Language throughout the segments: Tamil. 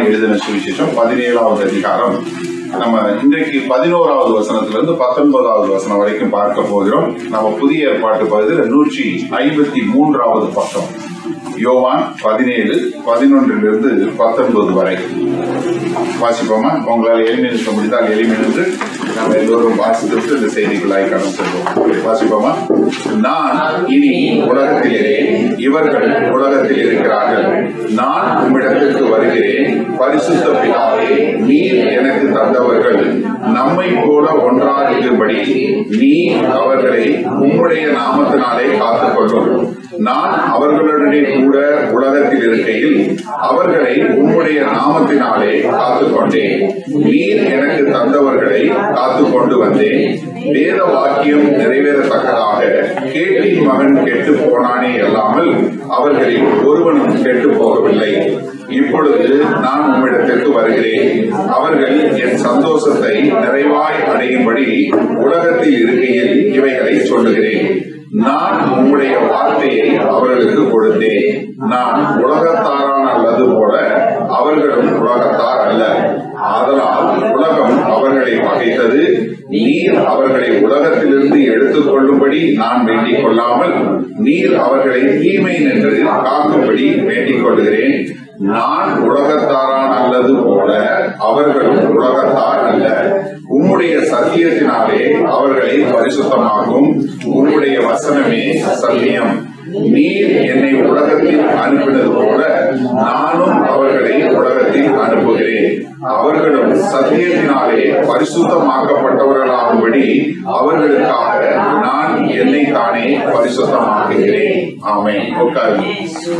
எழுதின சுவிசேஷம் பதினேழாவது அதிகாரம் நம்ம இன்றைக்கு பதினோராவது வசனத்துல இருந்து பத்தொன்பதாவது வசனம் வரைக்கும் பார்க்க போகிறோம் நம்ம புதிய ஏற்பாட்டு பகுதியில் நூற்றி ஐம்பத்தி மூன்றாவது பக்கம் யோவான் பதினேழு பதினொன்றிலிருந்து பத்தொன்பது வரை வாசிப்போமா உங்களால் எளிமை நிற்க முடிந்தால் எளிமை நின்று நாம் எல்லோரும் வாசித்துட்டு இந்த செய்திகளாய் கடந்து செல்வோம் வாசிப்போமா நான் இனி உலகத்திலே இவர்கள் உலகத்தில் இருக்கிறார்கள் நான் உம்மிடத்திற்கு வருகிறேன் பரிசுத்த பிதாவே நீர் எனக்கு தந்தவர்கள் நம்மை போல ஒன்றாகும்படி நீ அவர்களை உம்முடைய நாமத்தினாலே காத்துக்கொள்ளும் நான் அவர்களுடனே கூட உலகத்தில் இருக்கையில் அவர்களை உம்முடைய நாமத்தினாலே காத்துக்கொண்டேன் நீர் எனக்கு தந்தவர்களை காத்துக்கொண்டு வந்தேன் வேத வாக்கியம் நிறைவேறத்தக்கதாக கேட்டின் மகன் கெட்டு போனானே அல்லாமல் அவர்களில் ஒருவனும் கெட்டு போகவில்லை இப்பொழுது நான் உம்மிடத்திற்கு வருகிறேன் அவர்கள் என் சந்தோஷத்தை நிறைவாய் அடையும்படி உலகத்தில் இருக்கையில் இவைகளை சொல்லுகிறேன் நான் உம்முடைய வார்த்தையை அவர்களுக்கு கொடுத்தேன் நான் உலகத்தாரான அல்லது போல அவர்களும் உலகத்தார் அல்ல ஆதலால் உலகம் அவர்களை பகைத்தது நீர் அவர்களை உலகத்திலிருந்து எடுத்துக் கொள்ளும்படி நான் வேண்டிக் கொள்ளாமல் நீர் அவர்களை தீமை நின்று காக்கும்படி வேண்டிக் கொள்கிறேன் நான் உலகத்தாரான் அல்லது போல அவர்களும் உலகத்தார் அல்ல உம்முடைய சத்தியத்தினாலே அவர்களை பரிசுத்தமாக்கும் உம்முடைய வசனமே சத்தியம் நீர் என்னை உலகத்தில் அனுப்பினது போல நானும் அவர்களை உலகத்தில் அனுப்புகிறேன் அவர்களும் சத்தியத்தினாலே பரிசுத்தமாக்கப்பட்டவர்களாகும்படி அவர்களுக்காக நான் என்னை தானே பரிசுத்தமாக்குகிறேன் ஆமை உட்காருங்க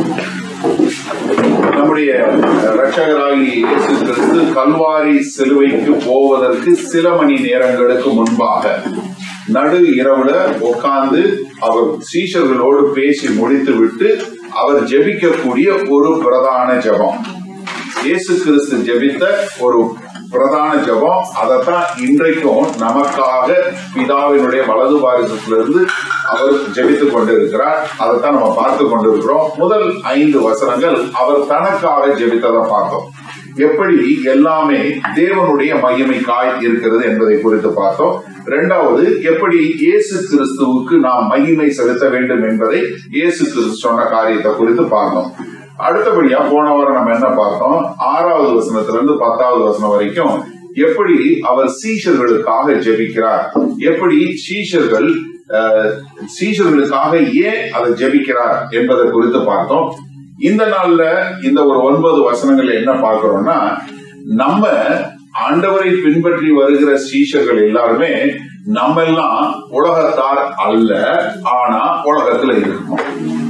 நம்முடைய ரட்சகராகி இயேசு கிறிஸ்து கல்வாரி சிலுவைக்கு போவதற்கு சில மணி நேரங்களுக்கு முன்பாக நடு இரவுல உட்கார்ந்து அவர் சீஷர்களோடு பேசி முடித்து விட்டு அவர் ஜெபிக்கக்கூடிய ஒரு பிரதான ஜெபம் இயேசு கிறிஸ்து ஜெபித்த ஒரு பிரதான ஜெபம் அதைத்தான் இன்றைக்கும் நமக்காக பிதாவினுடைய வலது பாரிசத்திலிருந்து அவர் ஜெபித்துக் கொண்டிருக்கிறார் அதைத்தான் நம்ம பார்த்து கொண்டிருக்கிறோம் முதல் ஐந்து வசனங்கள் அவர் தனக்காக ஜெபித்ததை பார்த்தோம் எப்படி எல்லாமே தேவனுடைய மகிமைக்காய் இருக்கிறது என்பதை குறித்து பார்த்தோம் இரண்டாவது எப்படி இயேசு கிறிஸ்துவுக்கு நாம் மகிமை செலுத்த வேண்டும் என்பதை இயேசு கிறிஸ்து சொன்ன காரியத்தை குறித்து பார்த்தோம் அடுத்தபடியா போன வாரம் நம்ம என்ன பார்த்தோம் ஆறாவது வசனத்துல இருந்து பத்தாவது வசனம் வரைக்கும் எப்படி அவர் சீஷர்களுக்காக ஜெபிக்கிறார் எப்படி சீஷர்கள் அஹ், சீஷர்களுக்காக ஏன் அதை ஜெபிக்கிறார் என்பதை குறித்து பார்த்தோம் இந்த நாள்ல இந்த ஒரு ஒன்பது வசனங்கள்ல என்ன பார்க்கிறோம்னா நம்ம ஆண்டவரை பின்பற்றி வருகிற சீஷர்கள் எல்லாருமே நம்ம எல்லாம் உலகத்தார் அல்ல ஆனா உலகத்துல இருக்கணும்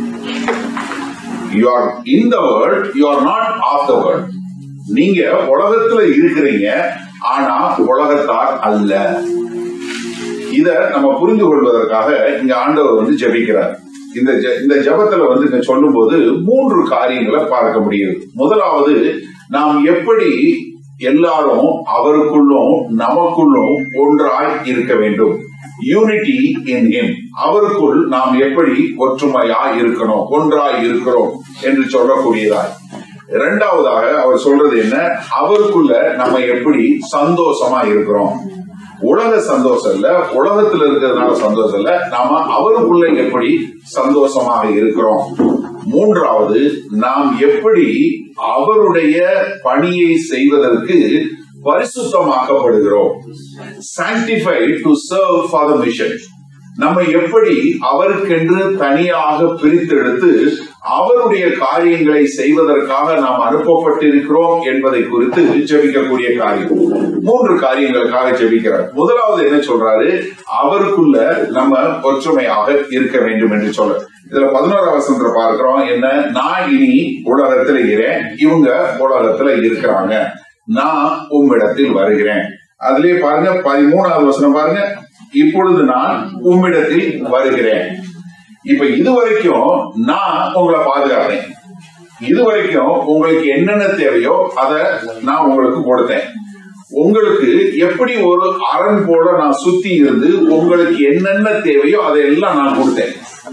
you are in the world you are not of the world நீங்க உலகத்துல இருக்கிறீங்க ஆனா உலகத்தார் அல்ல இத நம்ம புரிந்து கொள்வதற்காக இங்க ஆண்டவர் வந்து ஜெபிக்கிறார் இந்த ஜெ- இந்த ஜெபத்துல வந்து இங்க சொல்லும்போது மூன்று காரியங்களை பார்க்க முடியுது முதலாவது நாம் எப்படி எல்லாரும் அவருக்குள்ளும் நமக்குள்ளும் ஒன்றாய் இருக்க வேண்டும் யூனிட்டி இன் him அவருக்குள் நாம் எப்படி ஒற்றுமையா இருக்கணும் ஒன்றாய் இருக்கிறோம் என்று சொல்லக்கூடியதாய் இரண்டாவதாக அவர் சொல்றது என்ன அவருக்குள்ள நம்ம எப்படி சந்தோஷமா இருக்கிறோம் உலக சந்தோஷம் இல்ல உலகத்துல இருக்கிறதுனால சந்தோஷம் இல்ல நாம அவருக்குள்ள எப்படி சந்தோஷமாக இருக்கிறோம் மூன்றாவது நாம் எப்படி அவருடைய பணியை செய்வதற்கு பரிசுத்தமாக்கப்படுகிறோம் sanctified to serve for the mission நம்ம எப்படி அவருக்கென்று தனியாக பிரித்தெடுத்து அவருடைய காரியங்களை செய்வதற்காக நாம் அனுப்பப்பட்டிருக்கிறோம் என்பதை குறித்து ஜெபிக்கக்கூடிய காரியம் மூன்று காரியங்களுக்காக ஜெபிக்கிறார் முதலாவது என்ன சொல்றாரு அவருக்குள்ள நம்ம ஒற்றுமையாக இருக்க வேண்டும் என்று சொல்ற இதுல பதினோரா வசனத்துல பார்க்கிறோம் என்ன நான் இனி உலகத்துல இருக்கிறேன் இவங்க உலகத்துல இருக்கிறாங்க நான் உம்மிடத்தில் வருகிறேன் அதுலயே பாருங்க பதிமூணாவது வசனம் பாருங்க இப்பொழுது நான் உம்மிடத்தில் வருகிறேன் இப்ப இதுவரைக்கும் நான் உங்களை பாதுகாத்தேன் இதுவரைக்கும் உங்களுக்கு என்னென்ன தேவையோ அதை நான் உங்களுக்கு கொடுத்தேன் உங்களுக்கு எப்படி ஒரு அரண் போல நான் சுத்தி இருந்து உங்களுக்கு என்னென்ன தேவையோ அதையெல்லாம் நான் கொடுத்தேன்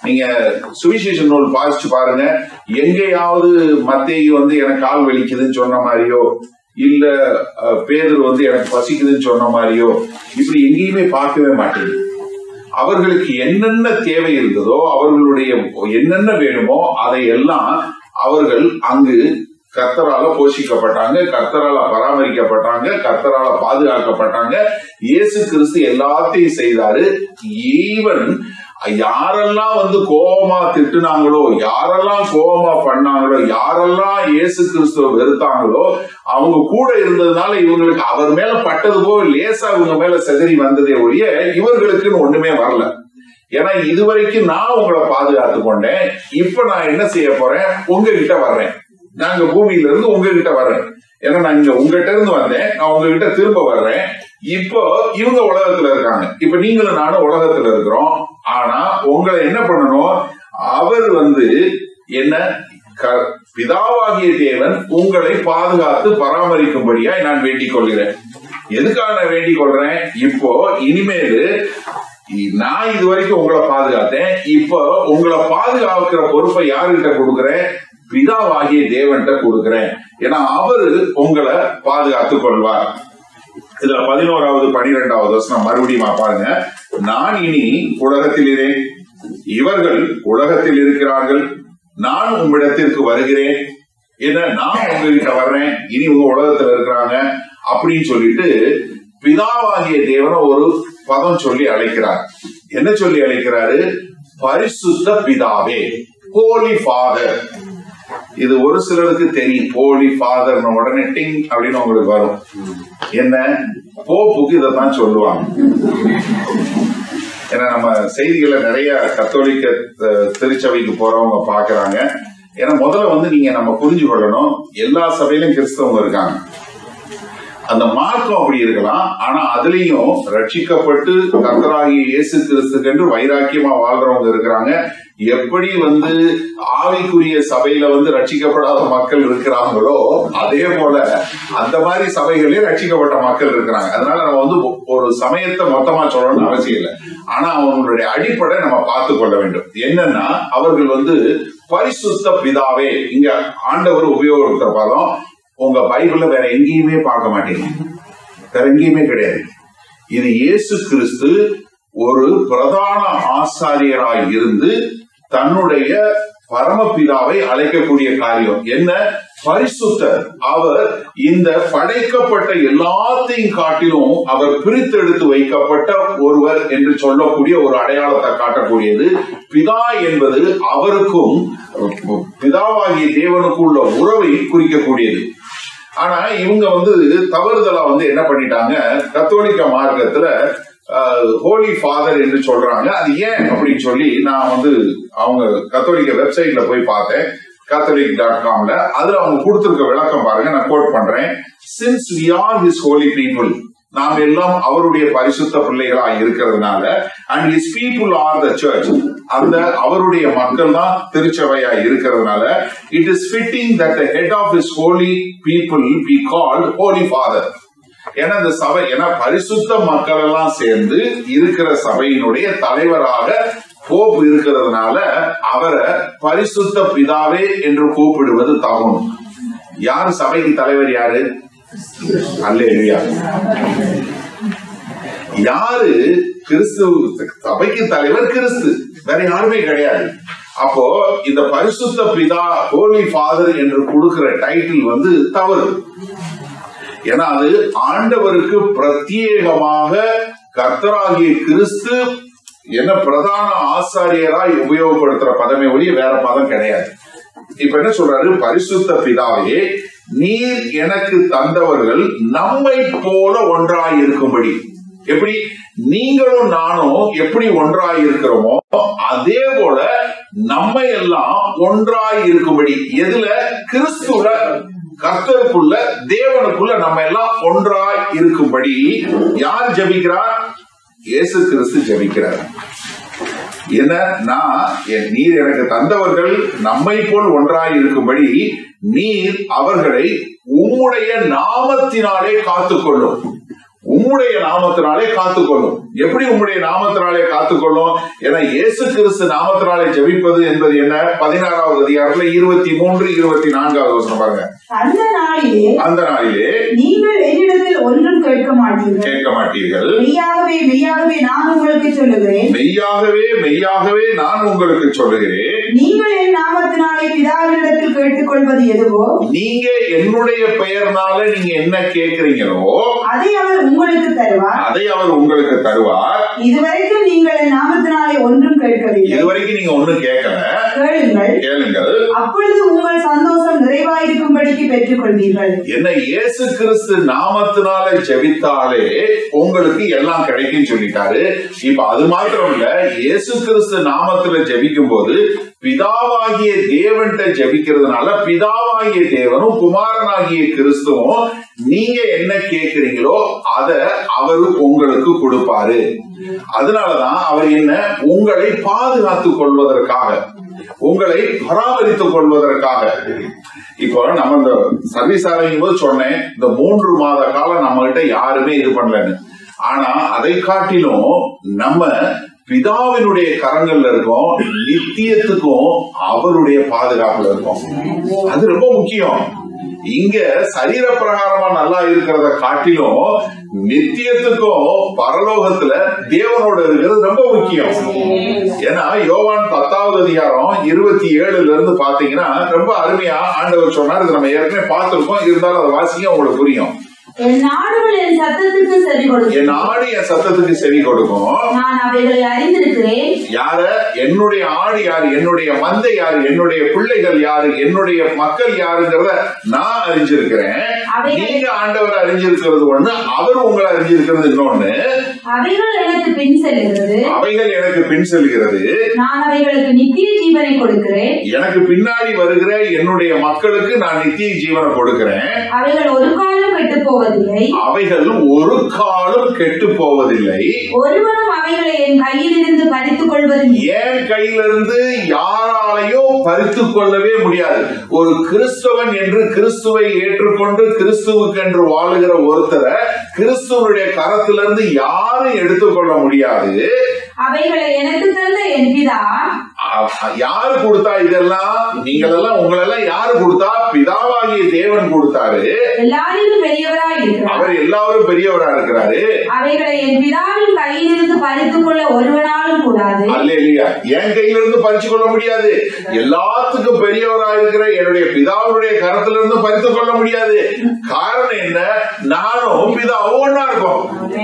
நீங்க சுவிசேஷ நூல் பாதிச்சு பாருங்க எங்கேயாவது மத்தேயு வந்து எனக்கு கால் வலிக்குதுன்னு சொன்ன மாதிரியோ இல்ல அஹ், பேதுரு வந்து எனக்கு பசிக்குதுன்னு சொன்ன மாதிரியோ இப்படி எங்கேயுமே பார்க்கவே மாட்டேங்குது அவர்களுக்கு என்னென்ன தேவை இருந்ததோ அவர்களுடைய என்னென்ன வேணுமோ அதையெல்லாம் அவர்கள் அங்கு கர்த்தரால போஷிக்கப்பட்டாங்க கர்த்தரால பராமரிக்கப்பட்டாங்க கர்த்தரால பாதுகாக்கப்பட்டாங்க இயேசு கிறிஸ்து எல்லாத்தையும் செய்தாரு ஈவன் யாரெல்லாம் வந்து கோபமா திட்டுனாங்களோ யாரெல்லாம் கோபமா பண்ணாங்களோ யாரெல்லாம் இயேசு கிறிஸ்துவ வெறுத்தாங்களோ அவங்க கூட இருந்ததுனால இவங்களுக்கு அவர் மேல பட்டது போல லேசா இவங்க மேல செதறி வந்ததே ஒழிய இவர்களுக்குன்னு ஒண்ணுமே வரல ஏன்னா இதுவரைக்கும் நான் உங்களை பாதுகாத்து கொண்டேன் இப்ப நான் என்ன செய்ய போறேன் உங்ககிட்ட வர்றேன் நாங்க பூமியில இருந்து உங்ககிட்ட வர்றேன் ஏன்னா நான் இங்க உங்ககிட்ட இருந்து வந்தேன் நான் உங்ககிட்ட திரும்ப வர்றேன் இப்போ இவங்க உலகத்துல இருக்காங்க இப்ப நீங்களும் நானும் உலகத்துல இருக்கிறோம் ஆனா உங்களை என்ன பண்ணணும் அவர் வந்து என்ன க- பிதாவாகிய தேவன் உங்களை பாதுகாத்து பராமரிக்கும்படியாய் நான் வேண்டிக் கொள்கிறேன் எதுக்காக நான் வேண்டிக் கொள்றேன் இப்போ இனிமேல் நான் இது வரைக்கும் உங்களை பாதுகாத்தேன் இப்போ உங்களை பாதுகாக்கிற பொறுப்பை யாருகிட்ட கொடுக்கிறேன் பிதாவாகிய தேவன்கிட்ட கொடுக்கிறேன் ஏன்னா அவரு உங்களை பாதுகாத்துக் கொள்வார் இதுல பதினோராவது பனிரெண்டாவது வருஷம் மறுபடியும் பாருங்க நான் இனி உலகத்தில் இருந்தேன் இவர்கள் உலகத்தில் இருக்கிறார்கள் நான் உம்மிடத்திற்கு வருகிறேன் என்ன நான் உங்ககிட்ட வர்றேன் இனி உங்க உலகத்துல இருக்கிறாங்க அப்படின்னு சொல்லிட்டு பிதாவாகிய தேவனை ஒரு பதம் சொல்லி அழைக்கிறார் என்ன சொல்லி அழைக்கிறாரு பரிசுத்த பிதாவே ஹோலி ஃபாதர் இது ஒரு சிலருக்கு தெரியும் ஹோலி ஃபாதர் உடனே டிங் அப்படின்னு உங்களுக்கு வரும் என்ன போப்புக்கு இதைத்தான் சொல்லுவாங்க ஏன்னா நம்ம செய்திகளை நிறைய கத்தோலிக்க அஹ், திருச்சபைக்கு போறவங்க பாக்குறாங்க ஏன்னா முதல்ல வந்து நீங்க நம்ம புரிஞ்சு கொள்ளணும் எல்லா சபையிலும் கிறிஸ்தவங்க இருக்காங்க அந்த மார்க்கம் அப்படி இருக்கலாம் ஆனா அதுலயும் ரட்சிக்கப்பட்டு கர்த்தராகிய இயேசு கிறிஸ்துக்கென்று வைராக்கியமா வாழ்றவங்க இருக்கிறாங்க எப்படி வந்து ஆவிக்குரிய சபையில வந்து ரட்சிக்கப்படாத மக்கள் இருக்கிறாங்களோ அதே போல அந்த மாதிரி சபைகளே ரட்சிக்கப்பட்ட மக்கள் இருக்கிறாங்க அதனால நம்ம வந்து ஒரு சமயத்தை மொத்தமா சொல்லணும்னு அவசியம் இல்லை ஆனா அவங்களுடைய அடிப்படை நம்ம பார்த்து கொள்ள வேண்டும் என்னன்னா அவர்கள் வந்து பரிசுத்த பிதாவே இங்க ஆண்டவர் உபயோகப்படுத்துற பதம் உங்க பைபிள்ல வேற எங்கேயுமே பார்க்க மாட்டீங்க வேற எங்கேயுமே கிடையாது இது இயேசு கிறிஸ்து ஒரு பிரதான ஆசாரியராய் இருந்து தன்னுடைய பரமபிதாவை அழைக்கக்கூடிய காரியம் என்ன பரிசுத்தர் அவர் இந்த படைக்கப்பட்ட எல்லாத்தையும் காட்டிலும் அவர் பிரித்தெடுத்து வைக்கப்பட்ட ஒருவர் என்று சொல்லக்கூடிய ஒரு அடையாளத்தை காட்டக்கூடியது பிதா என்பது அவருக்கும் பிதாவாகிய தேவனுக்கும் உள்ள உறவை குறிக்கக்கூடியது ஆனா இவங்க வந்து தவறுதலா வந்து என்ன பண்ணிட்டாங்க கத்தோலிக்க மார்க்கத்துல ஹோலி ஃபாதர் என்று சொல்றாங்க அது ஏன் அப்படின்னு சொல்லி நான் வந்து அவங்க கத்தோலிக்க வெப்சைட்ல போய் பார்த்தேன் கத்தோலிக் டாட் காம்ல அதுல அவங்க கொடுத்திருக்க விளக்கம் பாருங்க நான் கோட் பண்றேன் since we are his holy people நாம் எல்லாம் அவருடைய பரிசுத்த பிள்ளைகளா இருக்கிறதுனால and his people are the church அந்த அவருடைய மக்கள் தான் திருச்சபையா இருக்கிறதுனால it is fitting that the head of his holy people be called holy father ஏன்னா இந்த சபை ஏன்னா பரிசுத்த மக்கள் எல்லாம் சேர்ந்து இருக்கிற சபையினுடைய தலைவராக போப் இருக்கிறதுனால அவரை பரிசுத்த பிதாவே என்று கூப்பிடுவது தகும் யார் சபைக்கு தலைவர் யாரு அல்லேலூயா யாரு கிறிஸ்து சபைக்கு தலைவர் கிறிஸ்து வேற யாருமே கிடையாது அப்போ இந்த பரிசுத்த பிதா ஹோலி ஃபாதர் என்று கொடுக்கிற டைட்டில் வந்து தவறு ஏன்னா அது ஆண்டவருக்கு பிரத்யேகமாக கர்த்தராகிய கிறிஸ்து என்ன பிரதான ஆசாரியராய் உபயோகப்படுத்துற பதமே ஒழிய வேற பதம் கிடையாது இப்ப என்ன சொல்றாரு பரிசுத்த பிதாவே நீர் எனக்கு தந்தவர்கள் நம்மை போல ஒன்றாய் இருக்கும்படி எப்படி நீங்களும் நானும் எப்படி ஒன்றாய் இருக்கிறோமோ அதே போல நம்ம எல்லாம் ஒன்றாய் இருக்கும்படி எதுல கிறிஸ்துல கர்த்தருக்குள்ள தேவனுக்குள்ள நம்ம எல்லாம் ஒன்றாய் இருக்கும்படி யார் ஜபிக்கிறார் இயேசு கிறிஸ்து ஜபிக்கிறார் என்ன நான் என் நீர் எனக்கு தந்தவர்கள் நம்மை போல் ஒன்றாய் இருக்கும்படி நீர் அவர்களை உம்முடைய நாமத்தினாலே காத்துக்கொள்ளும் உம்முடைய நாமத்தினாலே காத்துக்கொள்ளும் எப்படி உம்முடைய நாமத்தினாலே காத்துக்கொள்ளும் ஏன்னா இயேசு கிறிஸ்து நாமத்தினாலே ஜெபிப்பது என்பது என்ன பதினாறாவது அதிகாரத்துல இருபத்தி மூன்று இருபத்தி நான்காவது வசனம் பாருங்க அந்த நாளிலே அந்த நாளிலே நீங்கள் என்னிடத்தில் ஒன்றும் கேட்க மாட்டீர்கள் கேட்க மாட்டீர்கள் மெய்யாகவே மெய்யாகவே நான் உங்களுக்கு சொல்லுகிறேன் மெய்யாகவே மெய்யாகவே நான் உங்களுக்கு சொல்லுகிறேன் நீங்கள் என் நாமத்தினாலே பிதாவினிடத்தில் கேட்டுக்கொள்வது எதுவோ நீங்க என்னுடைய பெயர்னால நீங்க என்ன கேட்கிறீங்களோ அதை அவர் உங்களுக்கு தருவார் அதை அவர் உங்களுக்கு தருவார் இதுவரைக்கும் நீங்கள் என் நாமத்தினாலே ஒன்றும் கேட்கவில்லை இதுவரைக்கும் நீங்க ஒண்ணும் கேட்கல கேளுங்கள் கேளுங்கள் அப்பொழுது உங்கள் சந்தோஷம் நிறைவாயிருக்கும்படிக்கு பெற்றுக் கொள்வீர்கள் என்ன இயேசு கிறிஸ்து நாமத்தினால ஜெபித்தாலே உங்களுக்கு எல்லாம் கிடைக்கும் சொல்லிட்டாரு இப்ப அது மாத்திரம் இல்ல இயேசு கிறிஸ்து நாமத்துல ஜெபிக்கும் போது பிதாவாகிய தேவன்கிட்ட ஜெபிக்கிறதுனால பிதாவாகிய தேவனும் குமாரனாகிய கிறிஸ்துவும் நீங்க என்ன கேட்கிறீங்களோ அத அவரு உங்களுக்கு கொடுப்பாரு அதனாலதான் அவர் என்ன உங்களை பாதுகாத்துக் கொள்வதற்காக உங்களை பராமரித்துக் கொள்வதற்காக இப்போ நம்ம இந்த சர்வீஸ் ஆரம்பிக்கும் போது சொன்னேன் இந்த மூன்று மாத காலம் நம்ம கிட்ட யாருமே இது பண்ணலன்னு ஆனா அதை காட்டிலும் நம்ம பிதாவினுடைய கரங்கள்ல இருக்கோம் நித்தியத்துக்கும் அவருடைய பாதுகாப்புல இருக்கோம் அது ரொம்ப முக்கியம் இங்க சரீர பிரகாரமா நல்லா இருக்கிறத காட்டிலும் நித்தியத்துக்கும் பரலோகத்துல தேவனோட இருக்கிறது ரொம்ப முக்கியம் ஏன்னா யோவான் பத்தாவது அதிகாரம் இருபத்தி ஏழுல இருந்து பாத்தீங்கன்னா ரொம்ப அருமையா ஆண்டவர் சொன்னார் இது நம்ம ஏற்கனவே பார்த்திருக்கோம் இருந்தாலும் அதை வாசிக்க உங்களுக்கு புரியும் என் நாடுகள் என் சத்தத்துக்கு செவி கொடுக்கும் என் ஆடு என் சத்தத்துக்கு செவி கொடுக்கும் நான் அவைகளை அறிந்திருக்கிறேன் யார என்னுடைய ஆடு யாரு என்னுடைய மந்தை யாரு என்னுடைய பிள்ளைகள் யாரு என்னுடைய மக்கள் யாருங்கிறத நான் அறிஞ்சிருக்கிறேன் அவைகள் நீங்க ஆண்டவர் அறிஞ்சிருக்கிறது ஒண்ணு அவர் உங்களை அறிஞ்சிருக்கிறது இன்னொன்னு அவைகள் எனக்கு பின் செல்கிறது அவைகள் எனக்கு பின் செல்கிறது நான் அவைகளுக்கு நித்திய ஜீவனை கொடுக்கிறேன் எனக்கு பின்னாடி வருகிற என்னுடைய மக்களுக்கு நான் நித்திய ஜீவனை கொடுக்கிறேன் அவைகள் ஒரு காலம் கெட்டு போவதில்லை அவைகள் ஒரு காலம் கெட்டு போவதில்லை ஒருவனும் அவைகளை என் கையிலிருந்து பறித்துக் கொள்வது என் கையிலிருந்து யாராலையும் பறித்து கொள்ளவே முடியாது ஒரு கிறிஸ்தவன் என்று கிறிஸ்துவை ஏற்றுக்கொண்டு கிறிஸ்துவுக்கு என்று வாழுகிற ஒருத்தரை கிறிஸ்துவனுடைய கரத்திலிருந்து யாரும் எடுத்துக்கொள்ள முடியாது அவைகளை எனக்கு தந்த என் பிதா அ- யாரு கொடுத்தா இதெல்லாம் நீங்களெல்லாம் உங்களெல்லாம் யாரு கொடுத்தா பிதாவாகிய தேவன் கொடுத்தாரு எல்லாரிலும் பெரியவராய் இருக்கிறார் அவர் எல்லாரும் பெரியவரா இருக்கிறாரு அவைகளை என் பிதாவின் கையிலிருந்து பறித்துக் கொள்ள ஒருவனாலும் கூடாது அல்ல இல்லையா என் கையில இருந்து பறிச்சு கொள்ள முடியாது எல்லாத்துக்கும் பெரியவரா இருக்கிற என்னுடைய பிதாவுடைய கரத்துல இருந்து பறித்து கொள்ள முடியாது காரணம் என்ன நானும் பிதாவும் ஒன்னா இருக்கோம்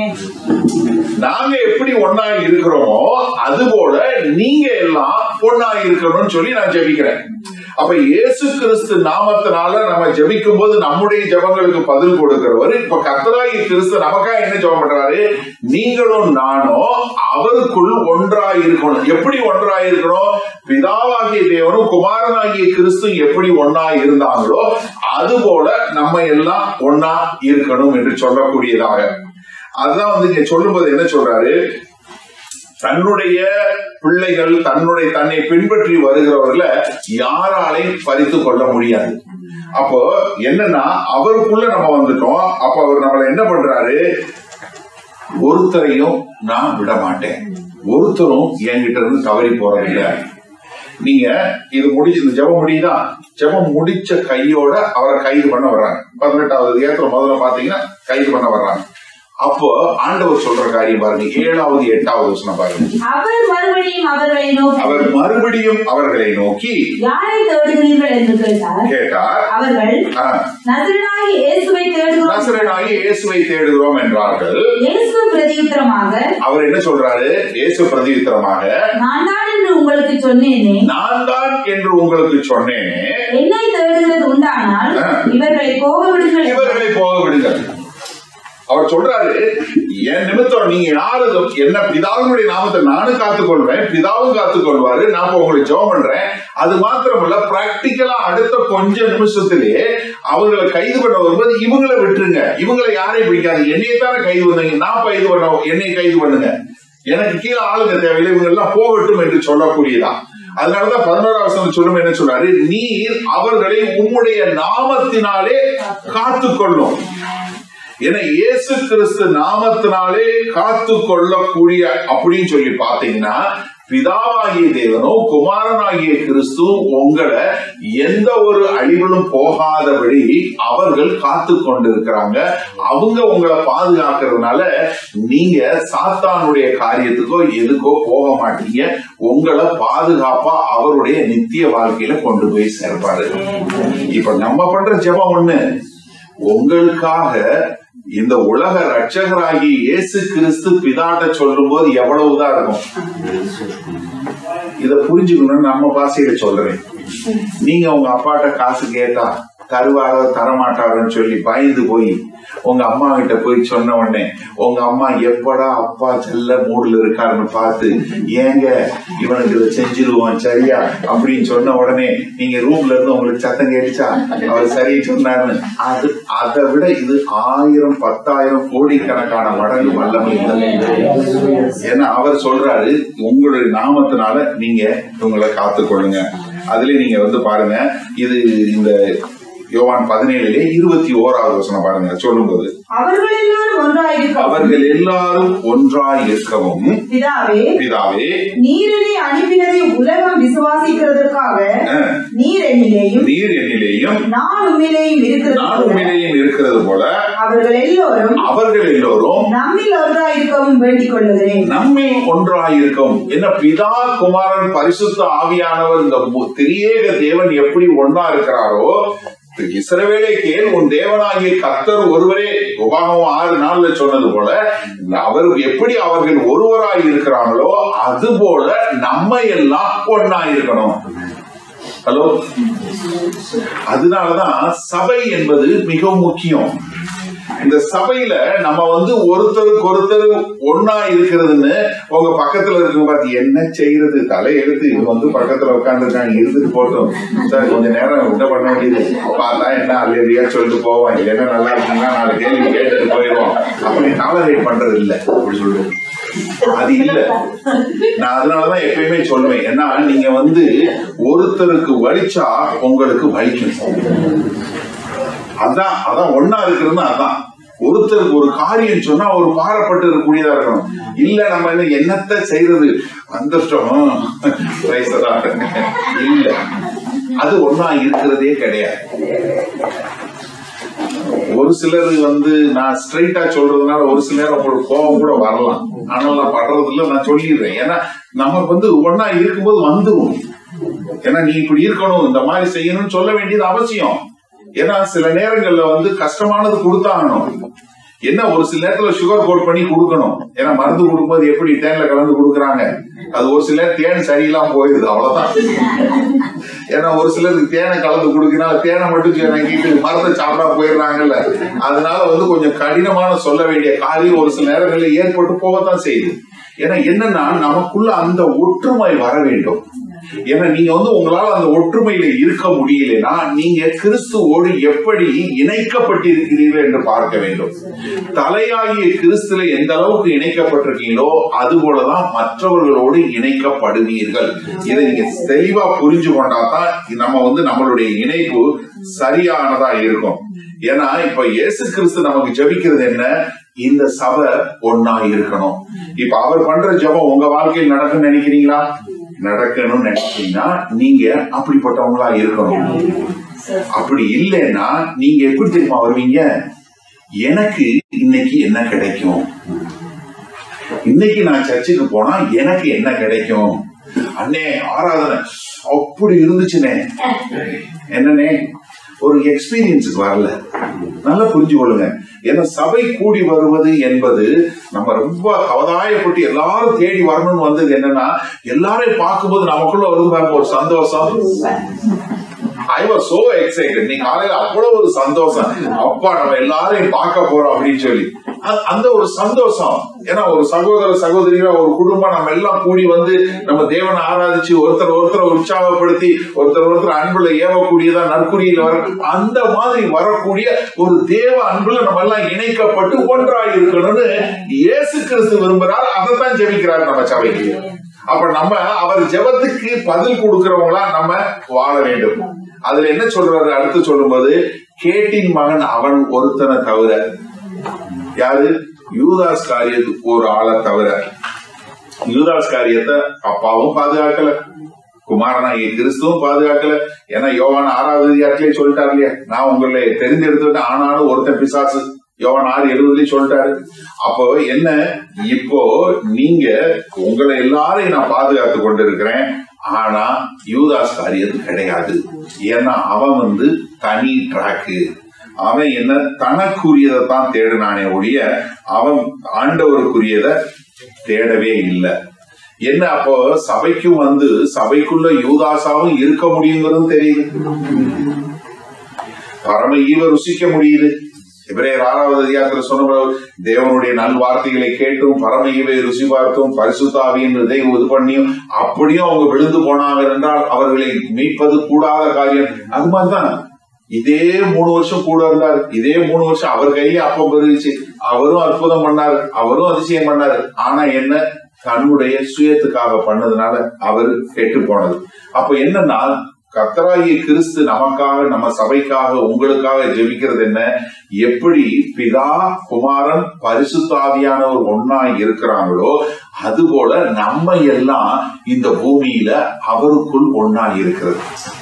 நாங்க எப்படி ஒன்னா இருக்கிறோமோ அது போல நீங்க எல்லாம் ஒன்னா இருக்கணும்னு சொல்லி நான் ஜெபிக்கிறேன் அப்ப இயேசு கிறிஸ்து நாமத்தினால நம்ம ஜெபிக்கும் போது நம்முடைய ஜெபங்களுக்கு பதில் கொடுக்கிறவர் இப்ப கர்த்தராகி கிறிஸ்து நமக்கா என்ன ஜெபம் பண்றாரு நீங்களும் நானும் அவருக்குள் ஒன்றாய் இருக்கணும் எப்படி ஒன்றாய் இருக்கணும் பிதாவாகிய தேவனும் குமாரனாகிய கிறிஸ்து எப்படி ஒன்னா இருந்தாங்களோ அது போல நம்ம எல்லாம் ஒன்னா இருக்கணும் என்று சொல்லக்கூடியதாக அதுதான் வந்து இங்க சொல்லும்போது என்ன சொல்றாரு தன்னுடைய பிள்ளைகள் தன்னுடைய தன்னை பின்பற்றி வருகிறவர்களை யாராலையும் பறித்து கொள்ள முடியாது அப்போ என்னன்னா அவருக்குள்ள நம்ம வந்துட்டோம் அப்ப அவர் நம்மளை என்ன பண்றாரு ஒருத்தரையும் நான் விட மாட்டேன் ஒருத்தரும் என்கிட்ட இருந்து தவறி போறதில்லை நீங்க இது முடிச்சு இந்த ஜெபம் முடியுதா ஜெபம் முடிச்ச கையோட அவரை கைது பண்ண வர்றாங்க பதினெட்டாவது ஏத்துல முதல்ல பாத்தீங்கன்னா கைது பண்ண வர்றாங்க அப்போ ஆண்டவர் சொல்ற காரியம் பாருங்க ஏழாவது எட்டாவது வசனம் பாருங்க அவர் மறுபடியும் அவர்களை நோக்கி அவர் மறுபடியும் அவர்களை நோக்கி யாரை தேடுகிறீர்கள் என்று கேட்டார் கேட்டார் அவர்கள் "ஆ, நசரனாகி இயேசுவை தேடுகிறோம் நசரேனாகிய இயேசுவை தேடுகிறோம் என்றார்கள் இயேசு பிரதியுத்தரமாக அவர் என்ன சொல்றாரு இயேசு பிரதியுத்தரமாக நான் தான் என்று உங்களுக்கு சொன்னேனே நான் தான் என்று உங்களுக்கு சொன்னேனே என்னை தேடுகிறது உண்டானால் ஆ. இவர்களை போக விடுங்கள் என்றார். இவர்களை போக விடுங்கள் அவர் சொல்றாரு என் நிமித்தம் நீங்க யாரு என்ன பிதாவினுடைய நாமத்தை நானும் காத்துக்கொள்வேன் பிதாவும் காத்துக்கொள்வாரு நான் இப்ப உங்களுக்கு ஜெபம் பண்றேன் அது மாத்திரமல்ல பிராக்டிக்கலா அடுத்த கொஞ்ச நிமிஷத்திலேயே அவங்களை கைது பண்ண வரும்போது இவங்களை விட்டுருங்க இவங்களை யாரையும் பிடிக்காது என்னையே தானே கைது பண்ணீங்க நான் கைது பண்ண என்னை கைது பண்ணுங்க எனக்கு கீழே ஆளுங்க தேவையில்லை இவங்க எல்லாம் போகட்டும் என்று சொல்லக்கூடியதா அதனாலதான் பதினோராம் வசனம் சொல்லும் என்ன சொல்றாரு நீர் அவர்களை உம்முடைய நாமத்தினாலே காத்துக்கொள்ளும் ஏன்னா இயேசு கிறிஸ்து நாமத்தினாலே காத்து கொள்ளக்கூடிய அப்படின்னு சொல்லி பாத்தீங்கன்னா பிதாவாகிய தேவனோ குமாரனாகிய கிறிஸ்து உங்களை எந்த ஒரு அழிவிலும் போகாதபடி அவர்கள் காத்து கொண்டிருக்கிறாங்க அவங்க உங்களை பாதுகாக்கிறதுனால நீங்க சாத்தானுடைய காரியத்துக்கோ எதுக்கோ போக மாட்டீங்க உங்களை பாதுகாப்பா அவருடைய நித்திய வாழ்க்கையில கொண்டு போய் சேர்ப்பாரு இப்ப நம்ம பண்ற ஜெபம் ஒண்ணு உங்களுக்காக இந்த உலக ரட்சகராகி இயேசு கிறிஸ்து பிதாட்ட சொல்லும் போது எவ்வளவுதான் இருக்கும் இத புரிஞ்சுக்கணும்னு நம்ம பாசையில சொல்றேன் நீங்க உங்க அப்பாட்ட காசு கேட்டா தருவாரோ தரமாட்டாரோன்னு சொல்லி பயந்து போய் உங்க அம்மா கிட்ட போய் சொன்ன உடனே உங்க அம்மா எப்படா அப்பா செல்ல மூடுல இருக்காருன்னு பார்த்து ஏங்க இவனுக்கு இதை செஞ்சிருவோம் சரியா அப்படின்னு சொன்ன உடனே நீங்க ரூம்ல இருந்து உங்களுக்கு சத்தம் கேட்டுச்சா அவர் சரி சொன்னாருன்னு அது அதை விட இது ஆயிரம் பத்தாயிரம் கோடிக்கணக்கான மடங்கு வல்லமை உள்ளது. ஏன்னா அவர் சொல்றாரு உங்களுடைய நாமத்தினால நீங்க உங்களை காத்துக்கொள்ளுங்க அதுல நீங்க வந்து பாருங்க இது இந்த யோவான் பதினேழுலே இருபத்தி ஓராவது வசனம் பாருங்க சொல்லும்போது அவர்கள் எல்லாரும் ஒன்றாயிருக்கும் அவர்கள் எல்லாரும் ஒன்றாய் இருக்கவும் பிதாவே பிதாவே நீரினை அனுப்பினதை உலகம் விசுவாசிக்கிறதற்காக அஹ், நீர் என்னிலேயும் நீர் என்னிலேயும் நான் உம்மிலேயும் இருக்கிறது நான் போல உண்மையிலேயும் இருக்கிறது போல அவர்கள் எல்லோரும் அவர்கள் எல்லோரும் நம்மில் ஒன்றாயிருக்கவும் வேண்டிக் கொள்ளுகிறேன் நம்மில் ஒன்றாயிருக்கும் என்ன பிதா குமாரன் பரிசுத்த ஆவியானவர் இந்த மு- திரியேக தேவன் எப்படி ஒன்றா இருக்கிறாரோ இஸ்ரவேலே கேள் உன் தேவனாகிய கர்த்தர் ஒருவரே உபாகம் ஆறு நாள்ல சொன்னது போல அவர் எப்படி அவர்கள் ஒருவராய் இருக்கிறாங்களோ அது போல நம்ம எல்லாம் ஒன்னாய் இருக்கணும் ஹலோ அதனாலதான் சபை என்பது மிகவும் முக்கியம் இந்த சபையில நம்ம வந்து ஒருத்தருக்கு ஒருத்தர் ஒன்னா இருக்கிறதுன்னு உங்க பக்கத்துல இருக்கும் பார்த்து என்ன செய்யறது தலை எடுத்து இது வந்து பக்கத்துல உட்காந்துருக்காங்க இருந்துட்டு போட்டோம் சார் கொஞ்ச நேரம் என்ன பண்ண வேண்டியது பார்த்தா என்ன அல்லையா சொல்லிட்டு போவோம் இல்லைன்னா நல்லா இருக்குன்னா நாலு கேள்வி கேட்டுட்டு போயிடுவோம் அப்படி டாலரேட் பண்றது இல்ல அப்படி சொல்லுவோம் அது இல்ல நான் அதனாலதான் எப்பயுமே சொல்லுவேன் ஏன்னா நீங்க வந்து ஒருத்தருக்கு வலிச்சா உங்களுக்கு வலிக்கும் அதான் அதான் ஒன்னா இருக்கிறதுனா அதான் ஒருத்தருக்கு ஒரு காரியம் சொன்னா ஒரு பாரப்பட்டு இருக்கக்கூடியதா இருக்கணும் இல்ல நம்ம என்ன என்னத்த செய்யறது வந்துட்டோம் வயசுதான் இல்ல அது ஒன்னா இருக்கிறதே கிடையாது ஒரு சிலர் வந்து நான் ஸ்ட்ரைட்டா சொல்றதுனால ஒரு சில நேரம் உங்களுக்கு கோபம் கூட வரலாம் ஆனால் நான் படுறது இல்ல நான் சொல்லிடுறேன் ஏன்னா நமக்கு வந்து ஒன்னா இருக்கும்போது வந்துரும் ஏன்னா நீ இப்படி இருக்கணும் இந்த மாதிரி செய்யணும்னு சொல்ல வேண்டியது அவசியம் ஏன்னா சில நேரங்கள்ல வந்து கஷ்டமானது கொடுத்தாகணும் என்ன ஒரு சில நேரத்துல சுகர் கோட் பண்ணி கொடுக்கணும் ஏன்னா மருந்து கொடுக்கும்போது எப்படி தேன்ல கலந்து கொடுக்குறாங்க அது ஒரு சில நேரம் தேன் சரியில்லாம போயிருது அவ்வளவுதான் ஏன்னா ஒரு சிலருக்கு தேனை கலந்து கொடுக்கனால தேனை மட்டும் நக்கிட்டு மருந்தை சாப்பிடா போயிடுறாங்கல்ல அதனால வந்து கொஞ்சம் கடினமான சொல்ல வேண்டிய காரியம் ஒரு சில நேரங்கள்ல ஏற்பட்டு போகத்தான் செய்யுது ஏன்னா என்னன்னா நமக்குள்ள அந்த ஒற்றுமை வர வேண்டும் ஏன்னா நீங்க வந்து உங்களால அந்த ஒற்றுமையில இருக்க முடியலனா நீங்க கிறிஸ்துவோடு எப்படி இணைக்கப்பட்டிருக்கிறீர்கள் என்று பார்க்க வேண்டும் தலையாகிய கிறிஸ்துல எந்த அளவுக்கு இணைக்கப்பட்டிருக்கீங்களோ அது போலதான் மற்றவர்களோடு இணைக்கப்படுவீர்கள் இதை நீங்க தெளிவா புரிஞ்சு கொண்டாதான் நம்ம வந்து நம்மளுடைய இணைப்பு சரியானதா இருக்கும் ஏன்னா இப்ப இயேசு கிறிஸ்து நமக்கு ஜெபிக்கிறது என்ன இந்த சபை ஒன்னா இருக்கணும் இப்ப அவர் பண்ற ஜெபம் உங்க வாழ்க்கையில் நடக்கும்னு நினைக்கிறீங்களா நடக்கணும்னு நினைச்சீங்கன்னா நீங்க அப்படிப்பட்டவங்களா இருக்கணும் அப்படி இல்லைன்னா நீங்க எப்படி தெரியுமா வருவீங்க எனக்கு இன்னைக்கு என்ன கிடைக்கும் இன்னைக்கு நான் சர்ச்சுக்கு போனா எனக்கு என்ன கிடைக்கும் அண்ணே ஆராதனை அப்படி இருந்துச்சுனே என்னன்னே ஒரு எக்ஸ்பீரியன்ஸுக்கு வரல நல்லா புரிஞ்சு கொள்ளுங்க ஏன்னா சபை கூடி வருவது என்பது நம்ம ரொம்ப அவதாயப்பட்டு எல்லாரும் தேடி வரணும்னு வந்தது என்னன்னா எல்லாரையும் பார்க்கும்போது நமக்குள்ள வருது பாருங்க ஒரு சந்தோஷம் ஐ வாஸ் சோ எக்ஸைட்டட் நீ காலையில அவ்வளவு ஒரு சந்தோஷம் அப்பா நம்ம எல்லாரையும் பார்க்க போறோம் அப்படின்னு சொல்லி அ- அந்த ஒரு சந்தோஷம் ஏன்னா ஒரு சகோதர சகோதரியா ஒரு குடும்பம் நம்ம எல்லாம் கூடி வந்து நம்ம தேவனை ஆராதிச்சு ஒருத்தர் ஒருத்தர் உற்சாகப்படுத்தி ஒருத்தர் ஒருத்தர் அன்புல ஏவக்கூடியதா நற்குறியில வர அந்த மாதிரி வரக்கூடிய ஒரு தேவ அன்புல நம்ம எல்லாம் இணைக்கப்பட்டு ஒன்றாய் இருக்கணும்னு இயேசு கிறிஸ்து விரும்புறார் அதைத்தான் ஜெபிக்கிறார் நம்ம சபைக்கு அப்ப நம்ம அவர் ஜெபத்துக்கு பதில் கொடுக்கிறவங்களா நம்ம வாழ வேண்டும் அதுல என்ன சொல்றாரு அடுத்து சொல்லும்போது கேட்டின் மகன் அவன் ஒருத்தனை தவிர யாரு யூதாஸ் காரியத்துக்கு ஒரு ஆளை தவிர யூதாஸ் காரியத்தை அப்பாவும் பாதுகாக்கல குமாரனாகிய கிறிஸ்துவும் பாதுகாக்கல ஏன்னா யோவான் ஆறாவது அதிகாரத்திலே சொல்லிட்டாரு இல்லையா நான் உங்களை தெரிந்தெடுத்துட்டு ஆனாலும் ஒருத்தன் பிசாசு யோவான் ஆறு எழுபதுலயும் சொல்லிட்டாரு அப்போ என்ன இப்போ நீங்க உங்களை எல்லாரையும் நான் பாதுகாத்து கொண்டிருக்கிறேன் ஆனா யூதாஸ் காரியத்து கிடையாது ஏன்னா அவன் வந்து தனி ட்ராக்கு அவன் என்ன தனக்குரியதை தான் தேடினானே ஒழிய அவன் ஆண்டவருக்குரியதை தேடவே இல்லை என்ன அப்போ சபைக்கும் வந்து சபைக்குள்ள யூதாசாவும் இருக்க முடியுங்கிறதும் தெரியுது பரம ஈவ ருசிக்க முடியுது இவரேர் ஆறாவது அதிகாரத்தில் சொன்ன தேவனுடைய நல்வார்த்தைகளை கேட்டும் பரம ஈவை ருசி பார்த்தும் பரிசுத்தாவியின் இதை இது பண்ணியும் அப்படியும் அவங்க விழுந்து போனாங்க என்றால் அவர்களை மீட்பது கூடாத காரியம் அது மாதிரிதான் இதே மூணு வருஷம் கூட இருந்தார் இதே மூணு வருஷம் அவர் கையிலே அப்பம் பெருகிச்சு அவரும் அற்புதம் பண்ணாரு அவரும் அதிசயம் பண்ணாரு ஆனா என்ன தன்னுடைய சுயத்துக்காக பண்ணதுனால அவர் கெட்டு போனது அப்ப என்னன்னா கத்தராகிய கிறிஸ்து நமக்காக நம்ம சபைக்காக உங்களுக்காக ஜெபிக்கிறது என்ன எப்படி பிதா குமாரன் பரிசுத்தாவியானவர் ஒன்னா இருக்கிறாங்களோ அதுபோல நம்ம எல்லாம் இந்த பூமியில அவருக்குள் ஒன்னா இருக்கிறது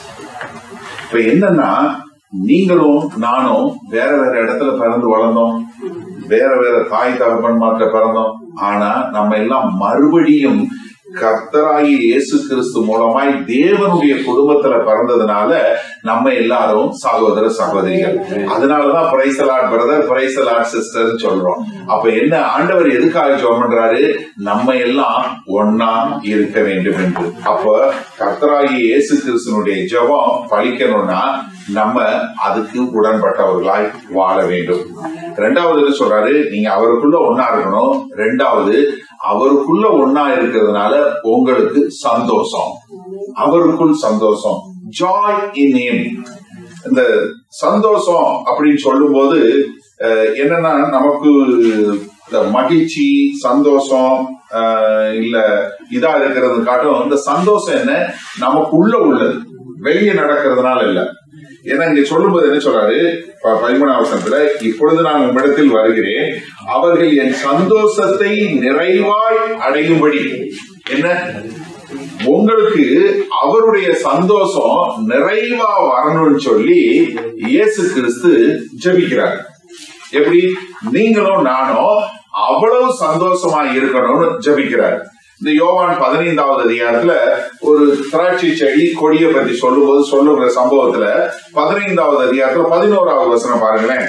இப்ப என்னன்னா நீங்களும் நானும் வேற வேற இடத்துல பிறந்து வளர்ந்தோம் வேற வேற தாய் தகப்பன்மார்க்க பிறந்தோம் ஆனா நம்ம எல்லாம் மறுபடியும் கர்த்தராகி இயேசு கிறிஸ்து மூலமாய் தேவனுடைய குடும்பத்துல பிறந்ததுனால நம்ம எல்லாரும் சகோதர சகோதரிகள் அதனாலதான் பிரைசலாட் பிரதர் பிரைசலாட் சிஸ்டர் சொல்றோம் அப்ப என்ன ஆண்டவர் எதுக்காக ஜெபம் பண்றாரு நம்ம எல்லாம் ஒன்னா இருக்க வேண்டும் என்று அப்ப கர்த்தராகி இயேசு கிறிஸ்துனுடைய ஜெபம் பழிக்கணும்னா நம்ம அதுக்கு உடன்பட்டவர்களாய் வாழ வேண்டும் ரெண்டாவது என்ன சொல்றாரு நீங்க அவருக்குள்ள ஒன்னா இருக்கணும் ரெண்டாவது அவருக்குள்ள ஒன்னா இருக்கிறதுனால உங்களுக்கு சந்தோஷம் அவருக்குள் சந்தோஷம் ஜாய் இன் நேம் இந்த சந்தோஷம் அப்படின்னு சொல்லும்போது அஹ், என்னன்னா நமக்கு இந்த மகிழ்ச்சி சந்தோஷம் அஹ், இல்ல இதா இருக்கிறது காட்டும் இந்த சந்தோஷம் என்ன நமக்குள்ள உள்ளது வெளியே நடக்கிறதுனால இல்ல ஏன்னா இங்க சொல்லும்போது என்ன சொல்றாரு ப- பதிமூணாம் வசனத்துல இப்பொழுது நான் உம்மிடத்தில் வருகிறேன் அவர்கள் என் சந்தோஷத்தை நிறைவாய் அடையும்படி என்ன உங்களுக்கு அவருடைய சந்தோஷம் நிறைவா வரணும்னு சொல்லி இயேசு கிறிஸ்து ஜெபிக்கிறார் எப்படி நீங்களும் நானும் அவ்வளவு சந்தோஷமா இருக்கணும்னு ஜெபிக்கிறார் இந்த யோவான் பதினைந்தாவது அதிகாரத்துல ஒரு திராட்சை செடி கொடியை பத்தி சொல்லும்போது சொல்லுகிற சம்பவத்துல பதினைந்தாவது அதிகாரத்துல பதினோராவது வசனம் பாருங்களேன்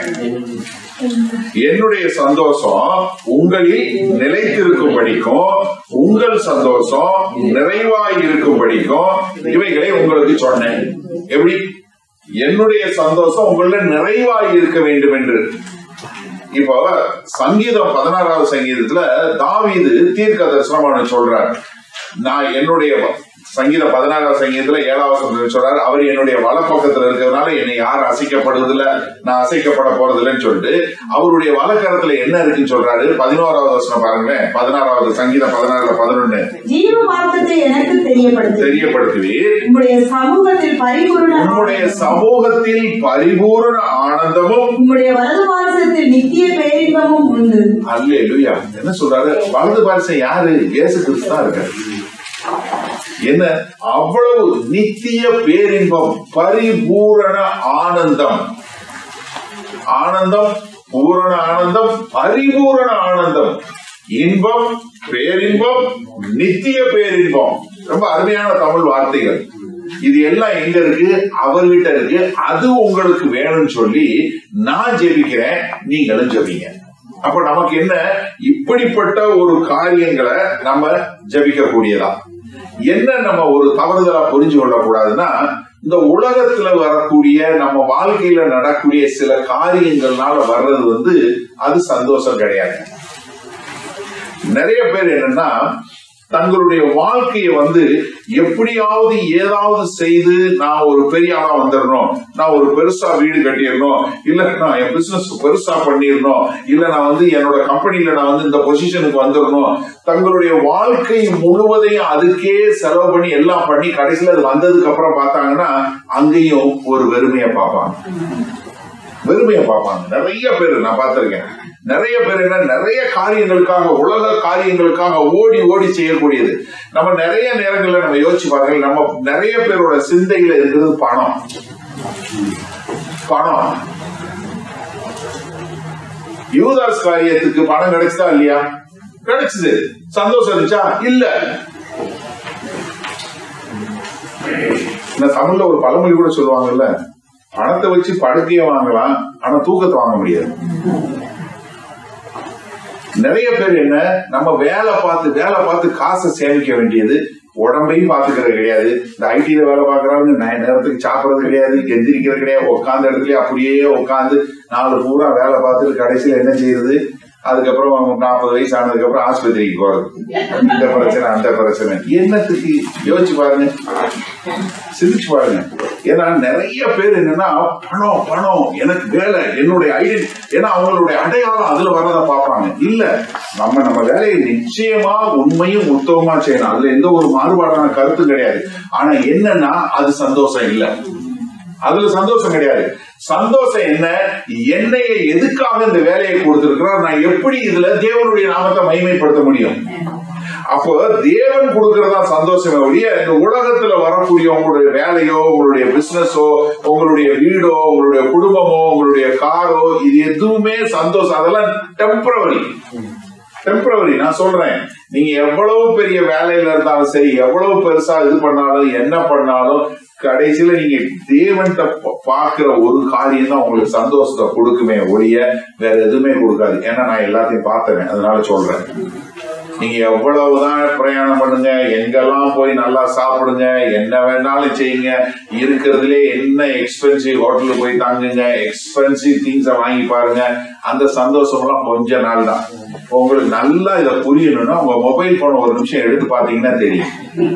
என்னுடைய சந்தோஷம் உங்களில் நிலைத்திருக்கும் படிக்கும் உங்கள் சந்தோஷம் நிறைவாய் இருக்கும் படிக்கும் இவைகளை உங்களுக்கு சொன்னேன் எப்படி என்னுடைய சந்தோஷம் உங்கள நிறைவாய் இருக்க வேண்டும் என்று இப்போ சங்கீதம் பதினாறாவது சங்கீதத்துல தாவீது தீர்க்க தரிசனமான சொல்றார் நான் என்னுடைய சங்கீதம் பதினாறாவது சங்கீதத்துல ஏழாவது வசனத்துல சொல்றாரு அவர் என்னுடைய வலப்பக்கத்துல இருக்கிறதுனால என்னை யார் அசைக்கப்படுறதில்ல நான் அசைக்கப்பட போறதில்லைன்னு சொல்லிட்டு அவருடைய வலக்கரத்துல என்ன இருக்குன்னு சொல்றாரு பதினோராவது வசனம் பாருங்களேன் பதினாறாவது சங்கீதம் பதினாறுல பதினொன்னு ஜீவ மார்க்கத்தை எனக்கு தெரியப்படுத்து தெரியப்படுத்துவீர் உம்முடைய சமூகத்தில் பரிபூர்ண உம்முடைய சமூகத்தில் பரிபூரண ஆனந்தமும் உம்முடைய வலது வாரசத்தில் நித்திய பேரின்பமும் உண்டு அல்லேலூயா என்ன சொல்றாரு வலது பாரிசம் யாரு இயேசு கிறிஸ்து தான் இருக்காரு என்ன அவ்வளவு நித்திய பேரின்பம் பரிபூரண ஆனந்தம் ஆனந்தம் பூரண ஆனந்தம் பரிபூரண ஆனந்தம் இன்பம் பேரின்பம் நித்திய பேரின்பம் ரொம்ப அருமையான தமிழ் வார்த்தைகள் இது எல்லாம் எங்க இருக்கு அவர்கிட்ட இருக்கு அது உங்களுக்கு வேணும்னு சொல்லி நான் ஜெபிக்கிறேன் நீங்களும் ஜெபிங்க அப்ப நமக்கு என்ன இப்படிப்பட்ட ஒரு காரியங்களை நம்ம ஜெபிக்க கூடியதா என்ன நம்ம ஒரு தவறுதலா புரிஞ்சு கொள்ளக்கூடாதுன்னா இந்த உலகத்துல வரக்கூடிய நம்ம வாழ்க்கையில நடக்கூடிய சில காரியங்கள்னால வர்றது வந்து அது சந்தோஷம் கிடையாது நிறைய பேர் என்னன்னா தங்களுடைய வாழ்க்கையை வந்து எப்படியாவது ஏதாவது செய்து நான் ஒரு பெரிய ஆளா வந்துடணும் நான் ஒரு பெருசா வீடு கட்டிடணும் இல்ல நான் என் பிசினஸ் பெருசா பண்ணிடணும் இல்ல நான் வந்து என்னோட கம்பெனில நான் வந்து இந்த பொசிஷனுக்கு வந்துடணும் தங்களுடைய வாழ்க்கை முழுவதையும் அதுக்கே செலவு பண்ணி எல்லாம் பண்ணி கடைசியில அது வந்ததுக்கு அப்புறம் பார்த்தாங்கன்னா அங்கேயும் ஒரு வெறுமையை பார்ப்பாங்க வெறுமையை பார்ப்பாங்க நிறைய பேர் நான் பார்த்திருக்கேன் நிறைய பேர் என்ன நிறைய காரியங்களுக்காக உலக காரியங்களுக்காக ஓடி ஓடி செய்யக்கூடியது நம்ம நிறைய நேரங்கள்ல நம்ம யோசிச்சு பாருங்க நம்ம நிறைய பேரோட சிந்தையில இருக்கிறது பணம் பணம் யூதாஸ் காரியத்துக்கு பணம் கிடைச்சதா இல்லையா கிடைச்சது சந்தோஷம் இருந்துச்சா இல்ல இந்த தமிழ்ல ஒரு பழமொழி கூட சொல்லுவாங்கல்ல பணத்தை வச்சு படுக்கைய வாங்கலாம் ஆனா தூக்கத்தை வாங்க முடியாது நிறைய பேர் என்ன நம்ம வேலை பார்த்து வேலை பார்த்து காசை சேமிக்க வேண்டியது உடம்பையும் பாத்துக்கிறது கிடையாது இந்த ஐடில வேலை பாக்குறவங்க நே- நேரத்துக்கு சாப்பிடறது கிடையாது எந்திரிக்கிறது கிடையாது உட்காந்த இடத்துல அப்படியே உட்காந்து நாலு பூரா வேலை பார்த்துட்டு கடைசியில என்ன செய்யறது அதுக்கப்புறம் நாற்பது வயசு ஆனதுக்கு அப்புறம் ஆஸ்பத்திரிக்கு போறது இந்த பிரச்சனை அந்த பிரச்சனை என்னத்துக்கு யோசிச்சு பாருங்க சிந்திச்சு பாருங்க ஏன்னா நிறைய பேர் என்னன்னா பணம் பணம் எனக்கு வேலை என்னுடைய ஐடென்டி ஏன்னா அவங்களுடைய அடையாளம் அதுல வர்றதை பார்ப்பாங்க இல்ல நம்ம நம்ம வேலையை நிச்சயமா உண்மையும் உத்தமமா செய்யணும் அதுல எந்த ஒரு மாறுபாடான கருத்து கிடையாது ஆனா என்னன்னா அது சந்தோஷம் இல்ல அதுல சந்தோஷம் கிடையாது சந்தோஷம் என்ன என்னைய எதுக்காக இந்த வேலையை கொடுத்திருக்கிறார் நான் எப்படி இதுல தேவனுடைய நாமத்தை மகிமைப்படுத்த முடியும் அப்போ தேவன் கொடுக்கறதா சந்தோஷமே ஒழிய இந்த உலகத்துல வரக்கூடிய உங்களுடைய வேலையோ உங்களுடைய பிசினஸோ உங்களுடைய வீடோ உங்களுடைய குடும்பமோ உங்களுடைய காரோ இது எதுவுமே சந்தோஷம் அதெல்லாம் டெம்பரவரி டெம்பரவரி நான் சொல்றேன் நீங்க எவ்வளவு பெரிய வேலையில இருந்தாலும் சரி எவ்வளவு பெருசா இது பண்ணாலும் என்ன பண்ணாலும் கடைசியில நீங்க தேவன்கிட்ட பா- பார்க்கிற ஒரு காரியம் தான் உங்களுக்கு சந்தோஷத்தை கொடுக்குமே ஒழிய வேற எதுவுமே கொடுக்காது ஏன்னா நான் எல்லாத்தையும் பார்த்தேன் அதனால சொல்றேன் நீங்க எவ்வளவுதான் பிரயாணம் பண்ணுங்க எங்கெல்லாம் போய் நல்லா சாப்பிடுங்க என்ன வேணாலும் செய்யுங்க இருக்கிறதுலே என்ன எக்ஸ்பென்சிவ் ஹோட்டலுக்கு போய் தாங்குங்க எக்ஸ்பென்சிவ் திங்ஸ வாங்கி பாருங்க அந்த சந்தோஷம் எல்லாம் கொஞ்ச நாள் தான் உங்களுக்கு நல்லா இதை புரியணும்னா உங்க மொபைல் போன் ஒரு நிமிஷம் எடுத்து பாத்தீங்கன்னா தெரியும்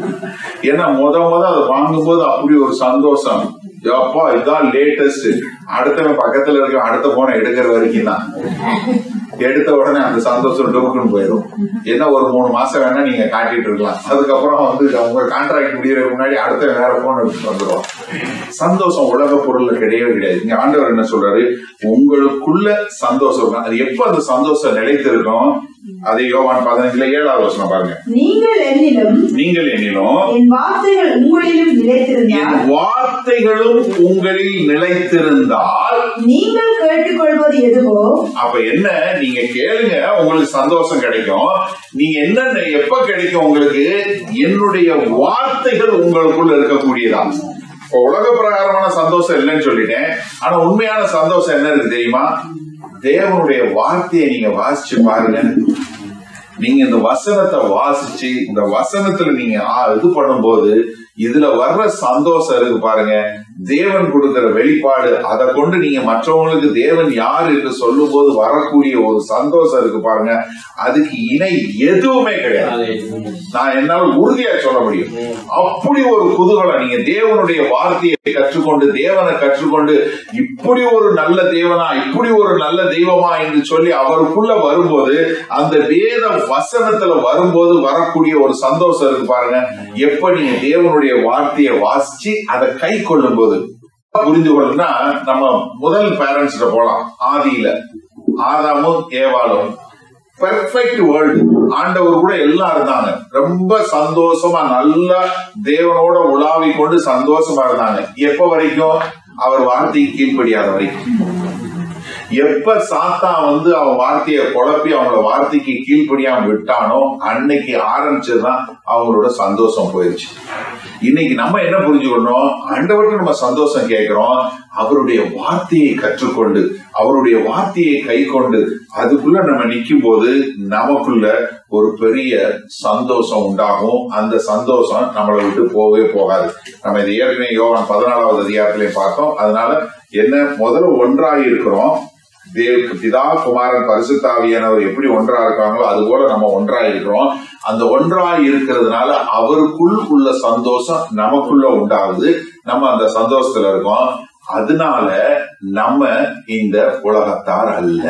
ஏன்னா முத முத அதை வாங்கும்போது அப்படி ஒரு சந்தோஷம் அப்பா இதான் லேட்டஸ்ட் அடுத்தவன் பக்கத்துல இருக்க அடுத்த போனை எடுக்கிற வரைக்கும் தான் எடுத்த உடனே அந்த சந்தோஷம் டொக்குன்னு போயிடும் என்ன ஒரு மூணு மாசம் வேணா நீங்க காட்டிட்டு இருக்கலாம் அதுக்கப்புறம் வந்து உங்க கான்ட்ராக்ட் முடியறதுக்கு முன்னாடி அடுத்த வேற போன் எடுத்து வந்துடும் சந்தோஷம் உலக பொருள்ல கிடையவே கிடையாது இங்க ஆண்டவர் என்ன சொல்றாரு உங்களுக்குள்ள சந்தோஷம் இருக்கும். அது எப்ப அந்த சந்தோஷம் நிலைத்திருக்கும் அதை யோவான் பதினஞ்சுல ஏழாவது வசனம் பாருங்க நீங்கள் என்னிலும் நீங்கள் என்னிலும் என் வார்த்தைகள் உங்களிலும் என் நிலைத்திருந்தால் வார்த்தைகளும் உங்களில் நிலைத்திருந்தால் நீங்கள் கேட்டுக்கொள்வது எதுவோ அப்ப என்ன நீங்க கேளுங்க உங்களுக்கு சந்தோஷம் கிடைக்கும் நீங்க என்ன எப்ப கிடைக்கும் உங்களுக்கு என்னுடைய வார்த்தைகள் உங்களுக்குள்ள இருக்கக்கூடியதா இப்ப உலக பிரகாரமான சந்தோஷம் இல்லைன்னு சொல்லிட்டேன் ஆனா உண்மையான சந்தோஷம் என்ன இருக்கு தெரியுமா தேவனுடைய வார்த்தையை நீங்க வாசிச்சு பாருங்க நீங்க இந்த வசனத்தை வாசிச்சு இந்த வசனத்துல நீங்க ஆ- இது பண்ணும்போது இதுல வர்ற சந்தோஷம் இருக்கு பாருங்க தேவன் கொடுக்கிற வெளிப்பாடு அதை கொண்டு நீங்க மற்றவங்களுக்கு தேவன் யார் என்று சொல்லும் போது வரக்கூடிய ஒரு சந்தோஷம் இருக்கு பாருங்க அதுக்கு இணை எதுவுமே கிடையாது நான் என்னால் உறுதியா சொல்ல முடியும் அப்படி ஒரு குதூகலம் நீங்க தேவனுடைய வார்த்தையை கற்றுக்கொண்டு தேவனை கற்றுக்கொண்டு இப்படி ஒரு நல்ல தேவனா இப்படி ஒரு நல்ல தெய்வமா என்று சொல்லி அவருக்குள்ள வரும்போது அந்த வேத வசனத்துல வரும்போது வரக்கூடிய ஒரு சந்தோஷம் இருக்கு பாருங்க எப்ப நீங்க தேவனுடைய வார்த்தையை வாசிச்சு அதை கை கொள்ளும் போது புரிந்து கொள்ளணும்னா நம்ம முதல் பேரண்ட்ஸ்ல போலாம் ஆதியில ஆதாமும் ஏவாளும் பெர்ஃபெக்ட் வேர்ல்டு ஆண்டவர் கூட எல்லாம் இருந்தாங்க ரொம்ப சந்தோஷமா நல்லா தேவனோட உலாவி கொண்டு சந்தோஷமா இருந்தாங்க எப்ப வரைக்கும் அவர் வார்த்தைக்கு கீழ்ப்படியாத வரைக்கும் எப்ப சாத்தா வந்து அவன் வார்த்தையை குழப்பி அவங்கள வார்த்தைக்கு கீழ்ப்படியாம விட்டானோ அன்னைக்கு ஆரம்பிச்சதுதான் அவங்களோட சந்தோஷம் போயிருச்சு இன்னைக்கு நம்ம என்ன புரிஞ்சுக்கணும் ஆண்டவர்கிட்ட நம்ம சந்தோஷம் கேட்கிறோம் அவருடைய வார்த்தையை கற்றுக்கொண்டு அவருடைய வார்த்தையை கை கொண்டு அதுக்குள்ள நம்ம நிக்கும் போது நமக்குள்ள ஒரு பெரிய சந்தோஷம் உண்டாகும் அந்த சந்தோஷம் நம்மளை விட்டு போகவே போகாது நம்ம இது ஏற்கனவே யோவான் பதினாலாவது அதிகாரத்திலையும் பார்த்தோம் அதனால என்ன முதல்ல ஒன்றாகி இருக்கிறோம் தேவ் பிதா குமாரன் பரிசுத்தாவியானவர் எப்படி ஒன்றா இருக்காங்களோ அது போல நம்ம ஒன்றா இருக்கிறோம் அந்த ஒன்றா இருக்கிறதுனால அவருக்குள் உள்ள சந்தோஷம் நமக்குள்ள உண்டாகுது நம்ம அந்த சந்தோஷத்துல இருக்கோம் அதனால நம்ம இந்த உலகத்தார் அல்ல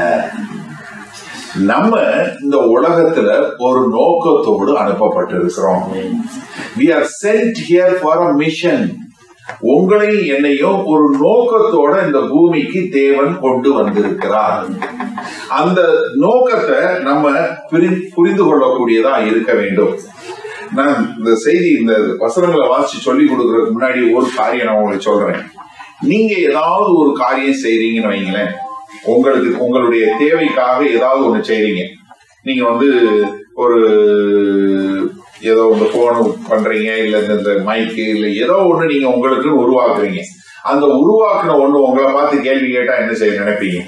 நம்ம இந்த உலகத்துல ஒரு நோக்கத்தோடு அனுப்பப்பட்டிருக்கிறோம் we are sent here for a mission உங்களையும் என்னையும் ஒரு நோக்கத்தோட இந்த பூமிக்கு தேவன் கொண்டு வந்திருக்கிறார் அந்த நோக்கத்தை நம்ம பிரி- புரிந்து கொள்ளக்கூடியதா இருக்க வேண்டும் நான் இந்த செய்தி இந்த வசனங்களை வாசிச்சு சொல்லி கொடுக்கறதுக்கு முன்னாடி ஒரு காரியம் நான் உங்களுக்கு சொல்றேன் நீங்க ஏதாவது ஒரு காரியம் செய்றீங்கன்னு வைங்களேன் உங்களுக்கு உங்களுடைய தேவைக்காக ஏதாவது ஒண்ணு செய்றீங்க நீங்க வந்து ஒரு ஏதோ இந்த போன் பண்றீங்க இல்ல இந்த- இந்த மைக்கு இல்ல ஏதோ ஒண்ணு நீங்க உங்களுக்குன்னு உருவாக்குறீங்க அந்த உருவாக்குன ஒண்ணு உங்களை பார்த்து கேள்வி கேட்டா என்ன செய்ய நினைப்பீங்க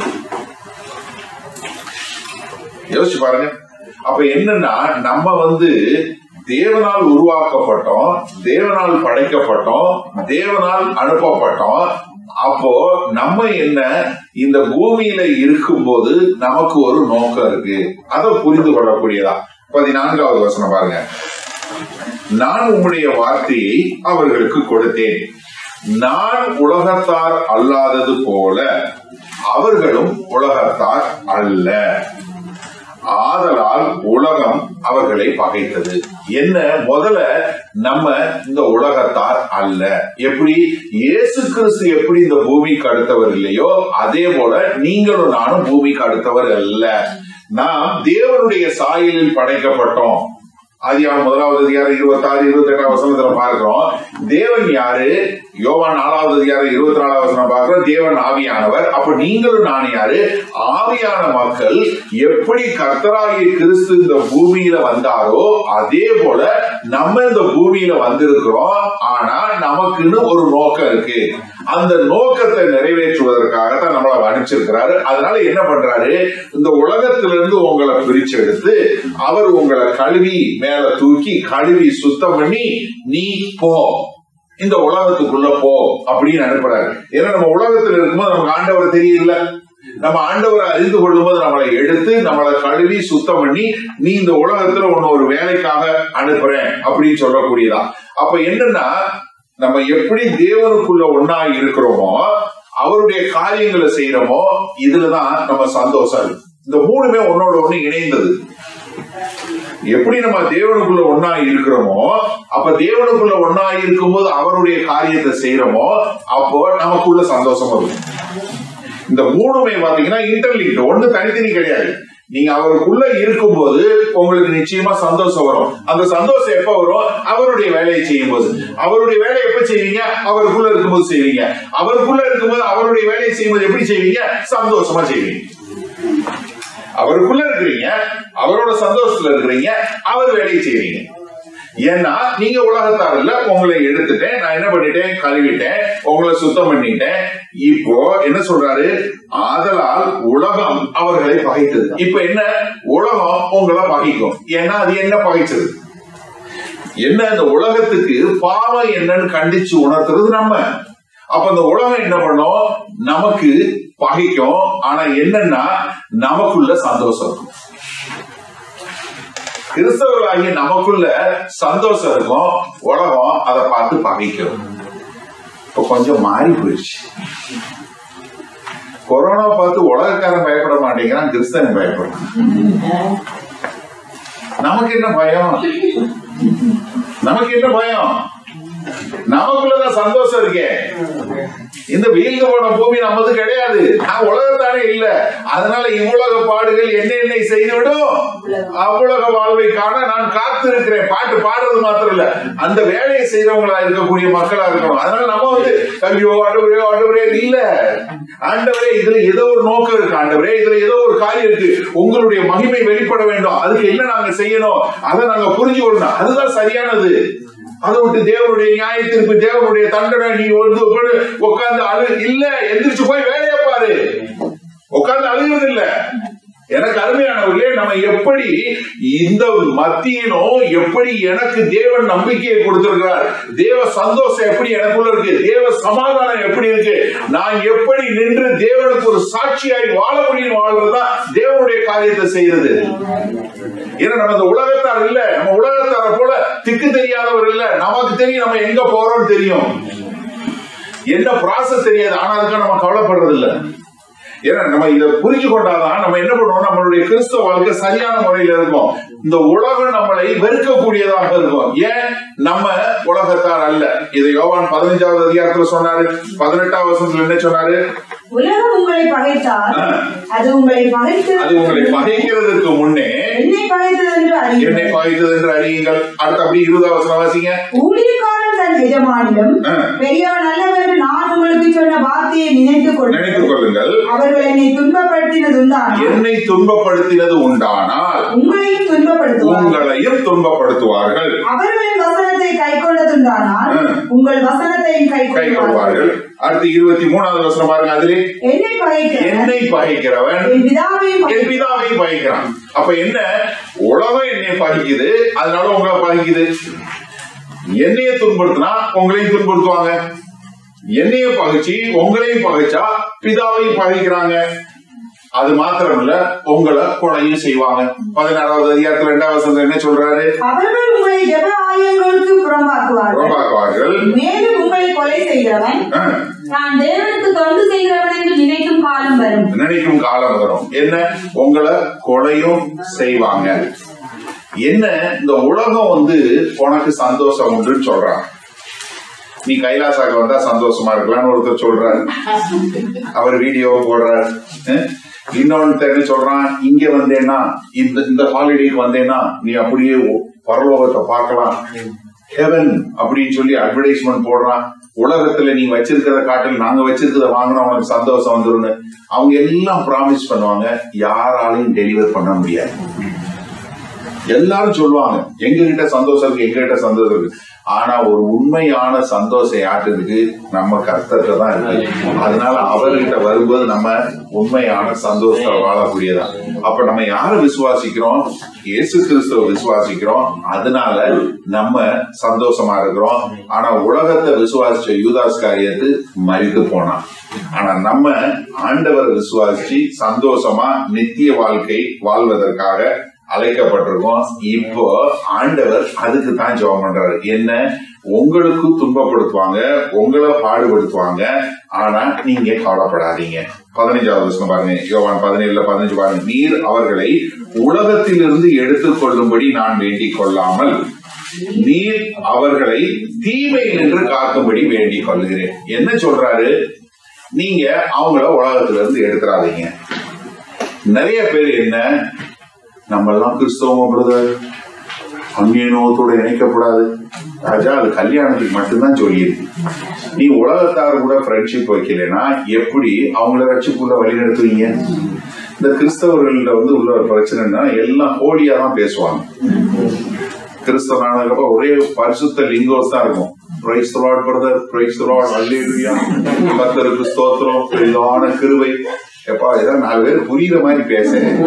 யோசிச்சு பாருங்க அப்ப என்னன்னா நம்ம வந்து தேவனால் உருவாக்கப்பட்டோம் தேவனால் படைக்கப்பட்டோம் தேவனால் அனுப்பப்பட்டோம் அப்போ நம்ம என்ன இந்த பூமியில இருக்கும்போது நமக்கு ஒரு நோக்கம் இருக்கு அதை புரிந்து கொள்ளக்கூடியதா பதினான்காவது வசனம் பாருங்க நான் உம்முடைய வார்த்தையை அவர்களுக்கு கொடுத்தேன் நான் உலகத்தார் அல்லாதது போல அவர்களும் உலகத்தார் அல்ல ஆதலால் உலகம் அவர்களை பகைத்தது என்ன முதல்ல நம்ம இந்த உலகத்தார் அல்ல எப்படி இயேசு கிறிஸ்து எப்படி இந்த பூமிக்கு அடுத்தவர் இல்லையோ அதே போல நீங்களும் நானும் பூமிக்கு அடுத்தவர் அல்ல நாம் தேவனுடைய சாயலில் படைக்கப்பட்டோம் ஆதியாகமம் முதலாவது அதிகாரம் இருபத்தி ஆறு இருபத்தி எட்டாம் வசனத்துல பார்க்கிறோம் தேவன் யாரு யோவான் நாலாவது அதிகாரம் இருபத்தி நாலாவது வசனம் பார்க்கிறோம் தேவன் ஆவியானவர் அப்ப நீங்களும் நான் யாரு ஆவியான மக்கள் எப்படி கர்த்தராகிய கிறிஸ்து இந்த பூமியில வந்தாரோ அதே போல நம்ம இந்த பூமியில வந்திருக்கிறோம் ஆனா நமக்குன்னு ஒரு நோக்கம் இருக்கு அந்த நோக்கத்தை நிறைவேற்றுவதற்காக தான் நம்மளை அனுப்பிச்சிருக்கிறாரு அதனால என்ன பண்றாரு இந்த உலகத்திலிருந்து உங்களை பிரிச்சு எடுத்து அவர் உங்களை கழுவி மேல தூக்கி கழுவி சுத்தம் பண்ணி நீ போ இந்த உலகத்துக்குள்ள போ அப்படின்னு அனுப்புறாரு ஏன்னா நம்ம உலகத்துல இருக்கும்போது நமக்கு ஆண்டவர் தெரியல நம்ம ஆண்டவரை அறிந்து கொள்ளும் போது நம்மளை எடுத்து நம்மளை கழுவி சுத்தம் பண்ணி நீ இந்த உலகத்துல உன்னை ஒரு வேலைக்காக அனுப்புறேன் அப்படின்னு சொல்லக்கூடியதா அப்ப என்னன்னா நம்ம எப்படி தேவனுக்குள்ள ஒன்னா இருக்கிறோமோ அவருடைய காரியங்களை செய்யறோமோ இதுலதான் நம்ம சந்தோஷம் இருக்கு இந்த மூணுமே ஒன்னோட ஒண்ணு இணைந்தது எப்படி நம்ம தேவனுக்குள்ள ஒன்னா இருக்கிறோமோ அப்ப தேவனுக்குள்ள ஒன்னா இருக்கும்போது அவருடைய காரியத்தை செய்யறோமோ அப்போ நமக்குள்ள சந்தோஷம் வரும் இந்த மூணுமே பாத்தீங்கன்னா இன்டர்லிங்க் ஒண்ணு தனித்தனி கிடையாது நீங்க அவருக்குள்ள இருக்கும்போது உங்களுக்கு நிச்சயமா சந்தோஷம் வரும் அந்த சந்தோஷம் எப்ப வரும் அவருடைய வேலையை செய்யும் போது அவருடைய வேலையை எப்ப செய்வீங்க அவருக்குள்ள இருக்கும்போது செய்வீங்க அவருக்குள்ள இருக்கும்போது அவருடைய வேலையை செய்யும்போது எப்படி செய்வீங்க சந்தோஷமா செய்வீங்க அவருக்குள்ள இருக்கிறீங்க அவரோட சந்தோஷத்துல இருக்கிறீங்க அவர் வேலையை செய்வீங்க ஏன்னா நீங்க உலகத்தார் இல்ல உங்களை எடுத்துட்டேன் நான் என்ன பண்ணிட்டேன் கழுவிட்டேன் உங்களை சுத்தம் பண்ணிட்டேன் இப்போ என்ன சொல்றாரு ஆதலால் உலகம் அவர்களை பகைத்தது இப்ப என்ன உலகம் உங்களை பகைக்கும் ஏன்னா அது என்ன பகைச்சது என்ன இந்த உலகத்துக்கு பாவம் என்னன்னு கண்டிச்சு உணர்த்துறது நம்ம அப்ப இந்த உலகம் என்ன பண்ணும் நமக்கு பகைக்கும் ஆனா என்னன்னா நமக்குள்ள சந்தோஷம் இருக்கும் கிறிஸ்தவர்களாகிய நமக்குள்ள சந்தோஷம் இருக்கும் உலகம் அதை பார்த்து பகைக்கும் இப்ப கொஞ்சம் மாறி போயிடுச்சு கொரோனா பார்த்து உலகக்காரன் பயப்பட மாட்டேங்கிறான் கிறிஸ்தவன் பயப்படுறான் நமக்கு என்ன பயம் நமக்கு என்ன பயம் நமக்குள்ளதான் சந்தோஷம் இருக்கே இந்த வீழ்ந்து போன பூமி நமது கிடையாது நான் உலகத்தானே இல்ல அதனால இவ்வுலக பாடுகள் என்ன என்னை செய்துவிடும் அவ்வுலக வாழ்வை காண நான் காத்து இருக்கிறேன் பாட்டு பாடுறது மாத்திரம் இல்ல அந்த வேலையை செய்யறவங்களா இருக்கக்கூடிய மக்களா இருக்கணும் அதனால நம்ம வந்து ஐயோ ஆண்டவரே ஆண்டவரே இல்ல ஆண்டவரே இதுல ஏதோ ஒரு நோக்கம் இருக்கு ஆண்டவரே இதுல ஏதோ ஒரு காரியம் இருக்கு உங்களுடைய மகிமை வெளிப்பட வேண்டும் அதுக்கு என்ன நாங்க செய்யணும் அதை நாங்க புரிஞ்சு கொள்ளணும் அதுதான் சரியானது அதை விட்டு தேவனுடைய நியாயத்திற்கு தேவனுடைய தண்டனை நீ வந்து உட்கார்ந்து அழு இல்ல எந்திரிச்சு போய் வேலையை பாரு உட்கார்ந்து அழுகிறது இல்ல எனக்கு அருமையானவர்களே நம்ம எப்படி இந்த மத்தியிலும் எப்படி எனக்கு தேவன் நம்பிக்கையை கொடுத்திருக்கிறார் தேவ சந்தோஷம் எப்படி எனக்குள்ள இருக்கு தேவ சமாதானம் எப்படி இருக்கு நான் எப்படி நின்று தேவனுக்கு ஒரு சாட்சியாய் வாழ முடியும் வாழ்றதுதான் தேவனுடைய காரியத்தை செய்யறது ஏன்னா நம்ம இந்த உலகத்தார் இல்ல நம்ம உலகத்தார போல திக்கு தெரியாதவர் இல்ல நமக்கு தெரியும் நம்ம எங்க போறோம்னு தெரியும் என்ன ப்ராசஸ் தெரியாது ஆனா அதுக்காக நம்ம கவலைப்படுறது இல்ல ஏன்னா நம்ம இதை புரிஞ்சு கொண்டாதான் நம்ம என்ன பண்ணுவோம் நம்மளுடைய கிறிஸ்தவ வாழ்க்கை சரியான முறையில இருக்கும் இந்த உலகம் நம்மளை வெறுக்கக்கூடியதாக இருக்கும் ஏன் நம்ம உலகத்தார் அல்ல இதை யோவான் பதினஞ்சாவது அதிகாரத்துல சொன்னாரு பதினெட்டாவது வருஷத்துல என்ன சொன்னாரு உலகம் உங்களை பகைத்தால் ஆ. அது உங்களை பகைத்து அது உங்களை பகைக்கிறதுக்கு முன்னே என்னை பகைத்தது என்று என்னை அறியுங்கள் பகைத்தது என்று அறியுங்கள் அடுத்து அப்படி இருபதாவது வசனம் வாசிங்க ஊழியக்காரன் தன் எஜமானிடம் ஆ. பெரியவன் அல்லவர் என்று நான் உங்களுக்கு சொன்ன வார்த்தையை நினைத்துக் கொள்ளுங்கள் நினைத்துக் கொள்ளுங்கள் அவர்கள் என்னை துன்பப்படுத்தினது உண்டானால் என்னை துன்பப்படுத்தினது உண்டானால் உங்களையும் துன்பப்படுத்துவார் உங்களையும் துன்பப்படுத்துவார்கள் அவர்களின் வசனத்தை கை கொண்டதுண்டானால் ஆ. உங்கள் வசனத்தையும் கை கை கொள்வார்கள் கொள்வார்கள் அடுத்து இருபத்தி மூணாவது வசனம் பாருங்க அதிலே என்னை பகைக்கிறவன் என்னை பகைக்கிறவன் என் பிதாவையும் என் பிதாவை பகைக்கிறான் அப்ப என்ன உலகம் என்னை பகைக்குது அதனால உங்களை பகைக்குது என்னைய துன்படுத்தினா உங்களையும் துன்படுத்துவாங்க என்னைய பகைச்சு உங்களையும் பகைச்சா பிதாவையும் பகைக்கிறாங்க அது மாத்திரமல்ல உங்களை கொலையும் செய்வாங்க பதினாறாவது அதிகாரத்துல ரெண்டாவது வசனத்துல என்ன சொல்றாரு அவர்கள் உங்களை ஜெப ஆலயங்களுக்கு புறம்பாக்குவார்கள் ரோபாக்குவார்கள் மேலும் உங்களை கொலை செய்கிறவன் ஆ, நான் தேவனுக்கு தொண்டு செய்கிறவன் என்று நினைக்கும் காலம் வரும் நினைக்கும் காலம் வரும் என்ன உங்களை கொலையும் செய்வாங்க என்ன இந்த உலகம் வந்து உனக்கு சந்தோஷம் உண்டுன்னு சொல்றான் நீ கைலாசாக்கு வந்தா சந்தோஷமா இருக்கலாம்னு ஒருத்தர் சொல்றாரு அவர் வீடியோ போடுறாரு அஹ், இன்னொருத்தர் என்ன சொல்றான் இங்க வந்தேன்னா இந்த இந்த ஹாலிடேக்கு வந்தேன்னா நீ அப்படியே பரலோகத்தை பார்க்கலாம் ஹெவன் அப்படின்னு சொல்லி அட்வர்டைஸ்மெண்ட் போடுறான் உலகத்துல நீ வச்சிருக்கிறத காட்டில் நாங்க வச்சிருக்கிறத வாங்கினா உனக்கு சந்தோஷம் வந்துருன்னு அவங்க எல்லாம் ப்ராமிஸ் பண்ணுவாங்க யாராலையும் டெலிவர் பண்ண முடியாது எல்லாரும் சொல்லுவாங்க எங்க கிட்ட சந்தோஷம் இருக்கு எங்க கிட்ட சந்தோஷம் இருக்கு ஆனா ஒரு உண்மையான சந்தோஷம் யாட்டுக்கு நம்ம கர்த்தர்கிட்ட தான் இருக்கு அதனால அவர்கிட்ட வரும்போது நம்ம உண்மையான சந்தோஷத்தை வாழக்கூடியதா அப்ப நம்ம யாரை விசுவாசிக்கிறோம் இயேசு கிறிஸ்துவ விசுவாசிக்கிறோம் அதனால நம்ம சந்தோஷமா இருக்கிறோம் ஆனா உலகத்தை விசுவாசிச்ச யூதாஸ் காரியத்து மறித்து போனான் ஆனா நம்ம ஆண்டவரை விசுவாசிச்சு சந்தோஷமா நித்திய வாழ்க்கை வாழ்வதற்காக அழைக்கப்பட்டிருக்கோம் இப்போ ஆண்டவர் அதுக்கு தான் ஜெபம் பண்றாரு என்ன உங்களுக்கு துன்பப்படுத்துவாங்க உங்களை பாடுபடுத்துவாங்க ஆனா நீங்க கவலைப்படாதீங்க பதினஞ்சாவது வருஷம் பாருங்க யோவான் பதினேழுல பதினஞ்சு பாருங்க நீர் அவர்களை உலகத்திலிருந்து எடுத்துக் கொள்ளும்படி நான் வேண்டிக் கொள்ளாமல் நீர் அவர்களை தீமை நின்று காக்கும்படி வேண்டிக் கொள்கிறேன் என்ன சொல்றாரு நீங்க அவங்கள உலகத்துல இருந்து எடுத்துறாதீங்க நிறைய பேர் என்ன நம்ம எல்லாம் கிறிஸ்தவம் பிரதர் அந்நியனோத்தோட இணைக்கப்படாது ராஜா அது கல்யாணத்துக்கு மட்டும்தான் சொல்லியிருக்கு நீ உலகத்தார் கூட ஃப்ரெண்ட்ஷிப் வைக்கலைன்னா எப்படி அவங்கள ரட்சிப்புள்ள வழி நடத்துவீங்க இந்த கிறிஸ்தவர்கள்ட்ட வந்து உள்ள ஒரு பிரச்சனைன்னா எல்லாம் ஹோலியா தான் பேசுவாங்க கிறிஸ்தவனானதுக்கப்ப ஒரே பரிசுத்த லிங்கோஸ் தான் இருக்கும் praise lord brother praise lord அல்லேலுயா கர்த்தருக்கு ஸ்தோத்திரம் பெரிதான கிருபை எப்பா ஏதாவது நாலு பேர் புரியுற மாதிரி பேச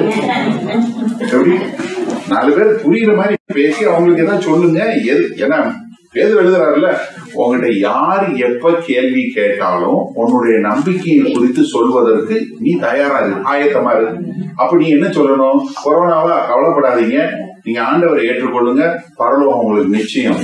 எப்படி நாலு பேர் புரியுற மாதிரி பேசி அவங்களுக்கு ஏதாவது சொல்லுங்க எது ஏன்னா பேதர் எழுதுறாருல்ல உங்ககிட்ட யார் எப்ப கேள்வி கேட்டாலும் உன்னுடைய நம்பிக்கையை குறித்து சொல்வதற்கு நீ தயாரா இரு ஆயத்தமா இரு அப்ப நீ என்ன சொல்லணும் கொரோனாவா கவலைப்படாதீங்க நீங்க ஆண்டவரை ஏற்றுக்கொள்ளுங்க பரலோகம் உங்களுக்கு நிச்சயம்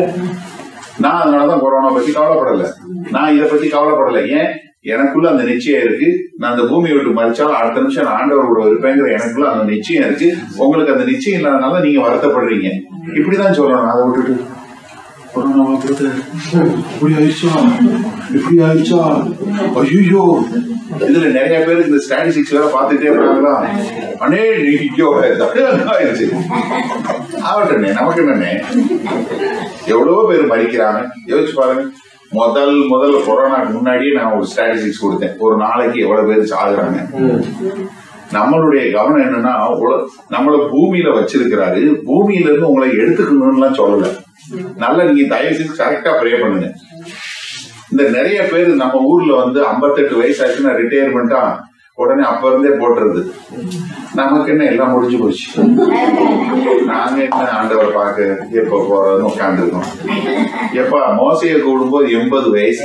நான் அதனாலதான் கொரோனா பத்தி கவலைப்படல நான் இதை பத்தி கவலைப்படல ஏன் எனக்குள்ள அந்த நிச்சயம் இருக்கு நான் அந்த பூமியை விட்டு மதிச்சாலும் அடுத்த நிமிஷம் நான் ஆண்டவரோட இருப்பேங்கிற எனக்குள்ள அந்த நிச்சயம் இருக்கு உங்களுக்கு அந்த நிச்சயம் இல்லாதனால நீங்க வருத்தப்படுறீங்க இப்படிதான் சொல்லணும் அதை விட்டுட்டு கொரோனாவா பிரதர் இப்படி ஆயிடுச்சா இப்படி ஆயிடுச்சா ஐயோ இதுல நிறைய பேருக்கு இந்த ஸ்டாட்டிஸ்டிக்ஸ் வேற பாத்துட்டே இருக்காங்களா அண்ணே நீ ஐயோ ஆயிடுச்சு ஆகட்டண்ணே நமக்கு என்னண்ணே எவ்வளவோ பேர் மறிக்கிறாங்க யோசிச்சு பாருங்க முதல் முதல்ல கொரோனாக்கு முன்னாடியே நான் ஒரு ஸ்டாட்டிஸ்டிக்ஸ் கொடுத்தேன் ஒரு நாளைக்கு எவ்வளவு பேர் சாகுறாங்க நம்மளுடைய கவனம் என்னன்னா உல- நம்மள பூமியில வச்சிருக்கிறாரு பூமியில இருந்து உங்களை எடுத்துக்கணும்லாம் சொல்லல நல்லா நீங்க தயவு செஞ்சு கரெக்டா ப்ரே பண்ணுங்க இந்த நிறைய பேர் நம்ம ஊர்ல வந்து 58 வயசு ஆச்சுன்னா ரிட்டையர்மெண்டா உடனே அப்ப இருந்தே போட்டுறது நமக்கு என்ன எல்லாம் முடிஞ்சு போச்சு நாங்க என்ன ஆண்டவரை பார்க்க எப்ப போறோம்னு உட்காந்துருக்கோம் எப்ப மோசையை கூடும்போது எண்பது வயசு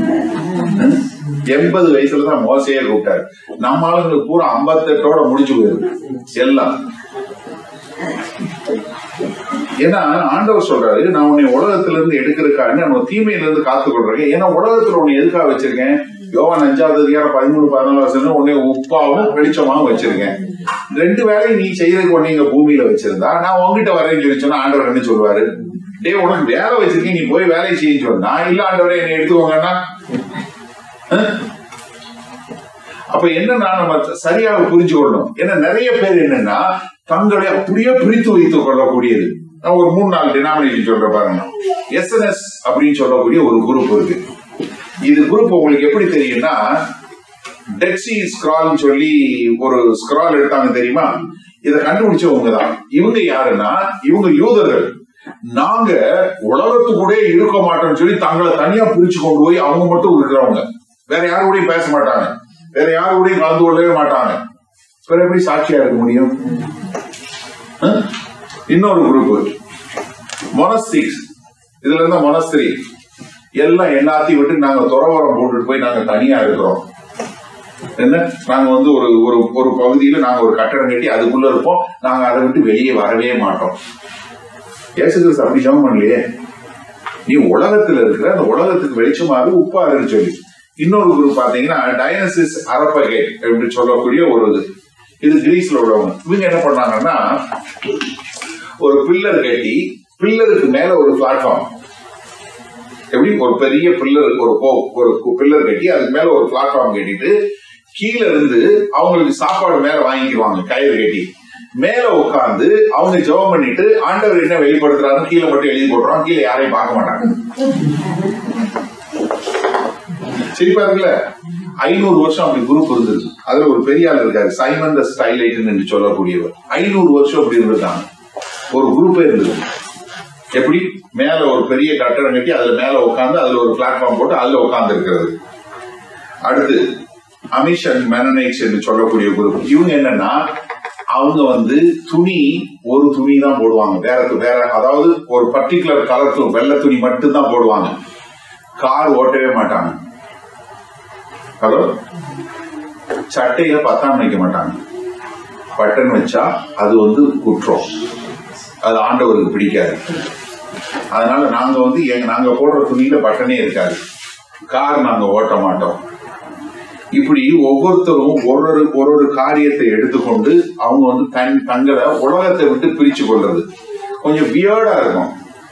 எண்பது வயசுல தான் மோசையே கூப்பிட்டாரு நம்ம ஆளுங்களுக்கு பூரா ஐம்பத்தெட்டோட முடிஞ்சு போயிருக்கு எல்லாம் ஏன்னா ஆண்டவர் சொல்றாரு நான் உன்னை உலகத்துல இருந்து எடுக்கிறதுக்காக நான் தீமையில இருந்து காத்து கொள்றேன் ஏன்னா உலகத்துல உன்னை எதுக்காக வச்சிருக்கேன் யோவான் அஞ்சாவது அதிகாரம் பதிமூணு பதினாலு வருஷம் உன்னை உப்பாவும் வெளிச்சமாவும் வச்சிருக்கேன் ரெண்டு வேலையும் நீ செய்யறதுக்கு உன்னை இங்க பூமியில வச்சிருந்தா நான் உங்ககிட்ட வரேன்னு சொல்லி சொன்னா ஆண்டவர் என்ன சொல்லுவாரு டேய் உனக்கு வேலை வச்சிருக்கேன் நீ போய் வேலையை செய்ய சொன்னா இல்ல ஆண்டவரே என்னை எடுத்துக்கோங்கன்னா அஹ்? அப்ப என்னன்னா நம்ம சரியாக புரிஞ்சு கொள்ளணும் ஏன்னா நிறைய பேர் என்னன்னா தங்களை அப்படியே பிரித்து வைத்துக் கொள்ளக்கூடியது நான் ஒரு மூணு நாலு டினாமினேஷன் சொல்ற பாருங்க எஸ்என்எஸ் அப்படின்னு சொல்லக்கூடிய ஒரு குரூப் இருக்கு இது குரூப் உங்களுக்கு எப்படி தெரியும்னா டெக்ஸி ஸ்கிரால்னு சொல்லி ஒரு ஸ்கிரால் எடுத்தாங்க தெரியுமா இதை கண்டுபிடிச்சவங்க தான் இவங்க யாருன்னா இவங்க யூதர்கள் நாங்க உலகத்து கூட இருக்க மாட்டோம்னு சொல்லி தங்களை தனியா பிரிச்சு கொண்டு போய் அவங்க மட்டும் இருக்கிறவங்க வேற யாரு கூடயும் பேச மாட்டாங்க வேற யாரு கூடயும் கலந்து கொள்ளவே மாட்டாங்க வேற எப்படி சாட்சியா இருக்க முடியும் அஹ்? இன்னொரு குரூப் மொனஸ்டிக்ஸ் இதுல இருந்தா மொனஸ்திரி எல்லாம் எல்லாத்தையும் விட்டு நாங்க துறவரம் போட்டுட்டு போய் நாங்க தனியா இருக்கிறோம் என்ன நாங்க வந்து ஒரு ஒரு ஒரு பகுதியில நாங்க ஒரு கட்டடம் கட்டி அதுக்குள்ள இருப்போம் நாங்க அதை விட்டு வெளியே வரவே மாட்டோம் ஏசு கிறிஸ்து அப்படி ஜெபம் பண்ணலையே நீ உலகத்துல இருக்கிற அந்த உலகத்துக்கு வெளிச்சமாக உப்பாருன்னு சொல்லி இன்னொரு குரூப் பாத்தீங்கன்னா டைனசிஸ் அரப்பகை என்று சொல்லக்கூடிய ஒரு இது இது கிரீஸ்ல உள்ளவங்க இவங்க என்ன பண்ணாங்கன்னா ஒரு பில்லர் கட்டி பில்லருக்கு மேல ஒரு பிளாட்ஃபார்ம் எப்படி ஒரு பெரிய பில்லர் ஒரு போ- ஒரு பில்லர் கட்டி அதுக்கு மேல ஒரு பிளாட்ஃபார்ம் கட்டிட்டு கீழே இருந்து அவங்களுக்கு சாப்பாடு மேல வாங்கிக்குவாங்க கயிறு கட்டி மேல உட்கார்ந்து அவங்க ஜெபம் பண்ணிட்டு ஆண்டவர் என்ன வெளிப்படுத்துறாருன்னு கீழே மட்டும் எழுதி போட்டுறோம் கீழே யாரையும் பார்க்க மாட்டாங்க சிரிப்பா இருக்குல்ல ஐநூறு வருஷம் அப்படி குரூப் இருந்தது அதுல ஒரு பெரிய ஆள் இருக்காரு சைமன் த ஸ்டைலைட் என்று சொல்லக்கூடியவர் ஐநூறு வருஷம் அப்படி இருந்திருக்காங்க ஒரு குரூப்பே இருந்தது எப்படி மேல ஒரு பெரிய கட்டடம் கட்டி அதுல மேல உட்கார்ந்து அதுல ஒரு பிளாட்ஃபார்ம் போட்டு அதுல உட்கார்ந்து இருக்கிறது அடுத்து அமிஷன் மெனனைட்ஸ் என்று சொல்லக்கூடிய குரூப் இவங்க என்னன்னா அவங்க வந்து துணி ஒரு துணி தான் போடுவாங்க வேற வேற அதாவது ஒரு பர்டிகுலர் கலர் துணி வெள்ளை துணி மட்டும் தான் போடுவாங்க கார் ஓட்டவே மாட்டாங்க ஹலோ சட்டையில பத்தாம் வைக்க மாட்டாங்க பட்டன் வச்சா அது வந்து குற்றம் அது ஆண்டவருக்கு பிடிக்காது அதனால நாங்க வந்து எங்க நாங்க போடுற துணியில பட்டனே இருக்காது கார் நாங்க ஓட்ட மாட்டோம் இப்படி ஒவ்வொருத்தரும் ஒரு ஒரு ஒரு ஒரு காரியத்தை எடுத்துக்கொண்டு அவங்க வந்து தன் தங்களை உலகத்தை விட்டு பிரிச்சு கொள்றது கொஞ்சம் வியர்டா இருக்கும்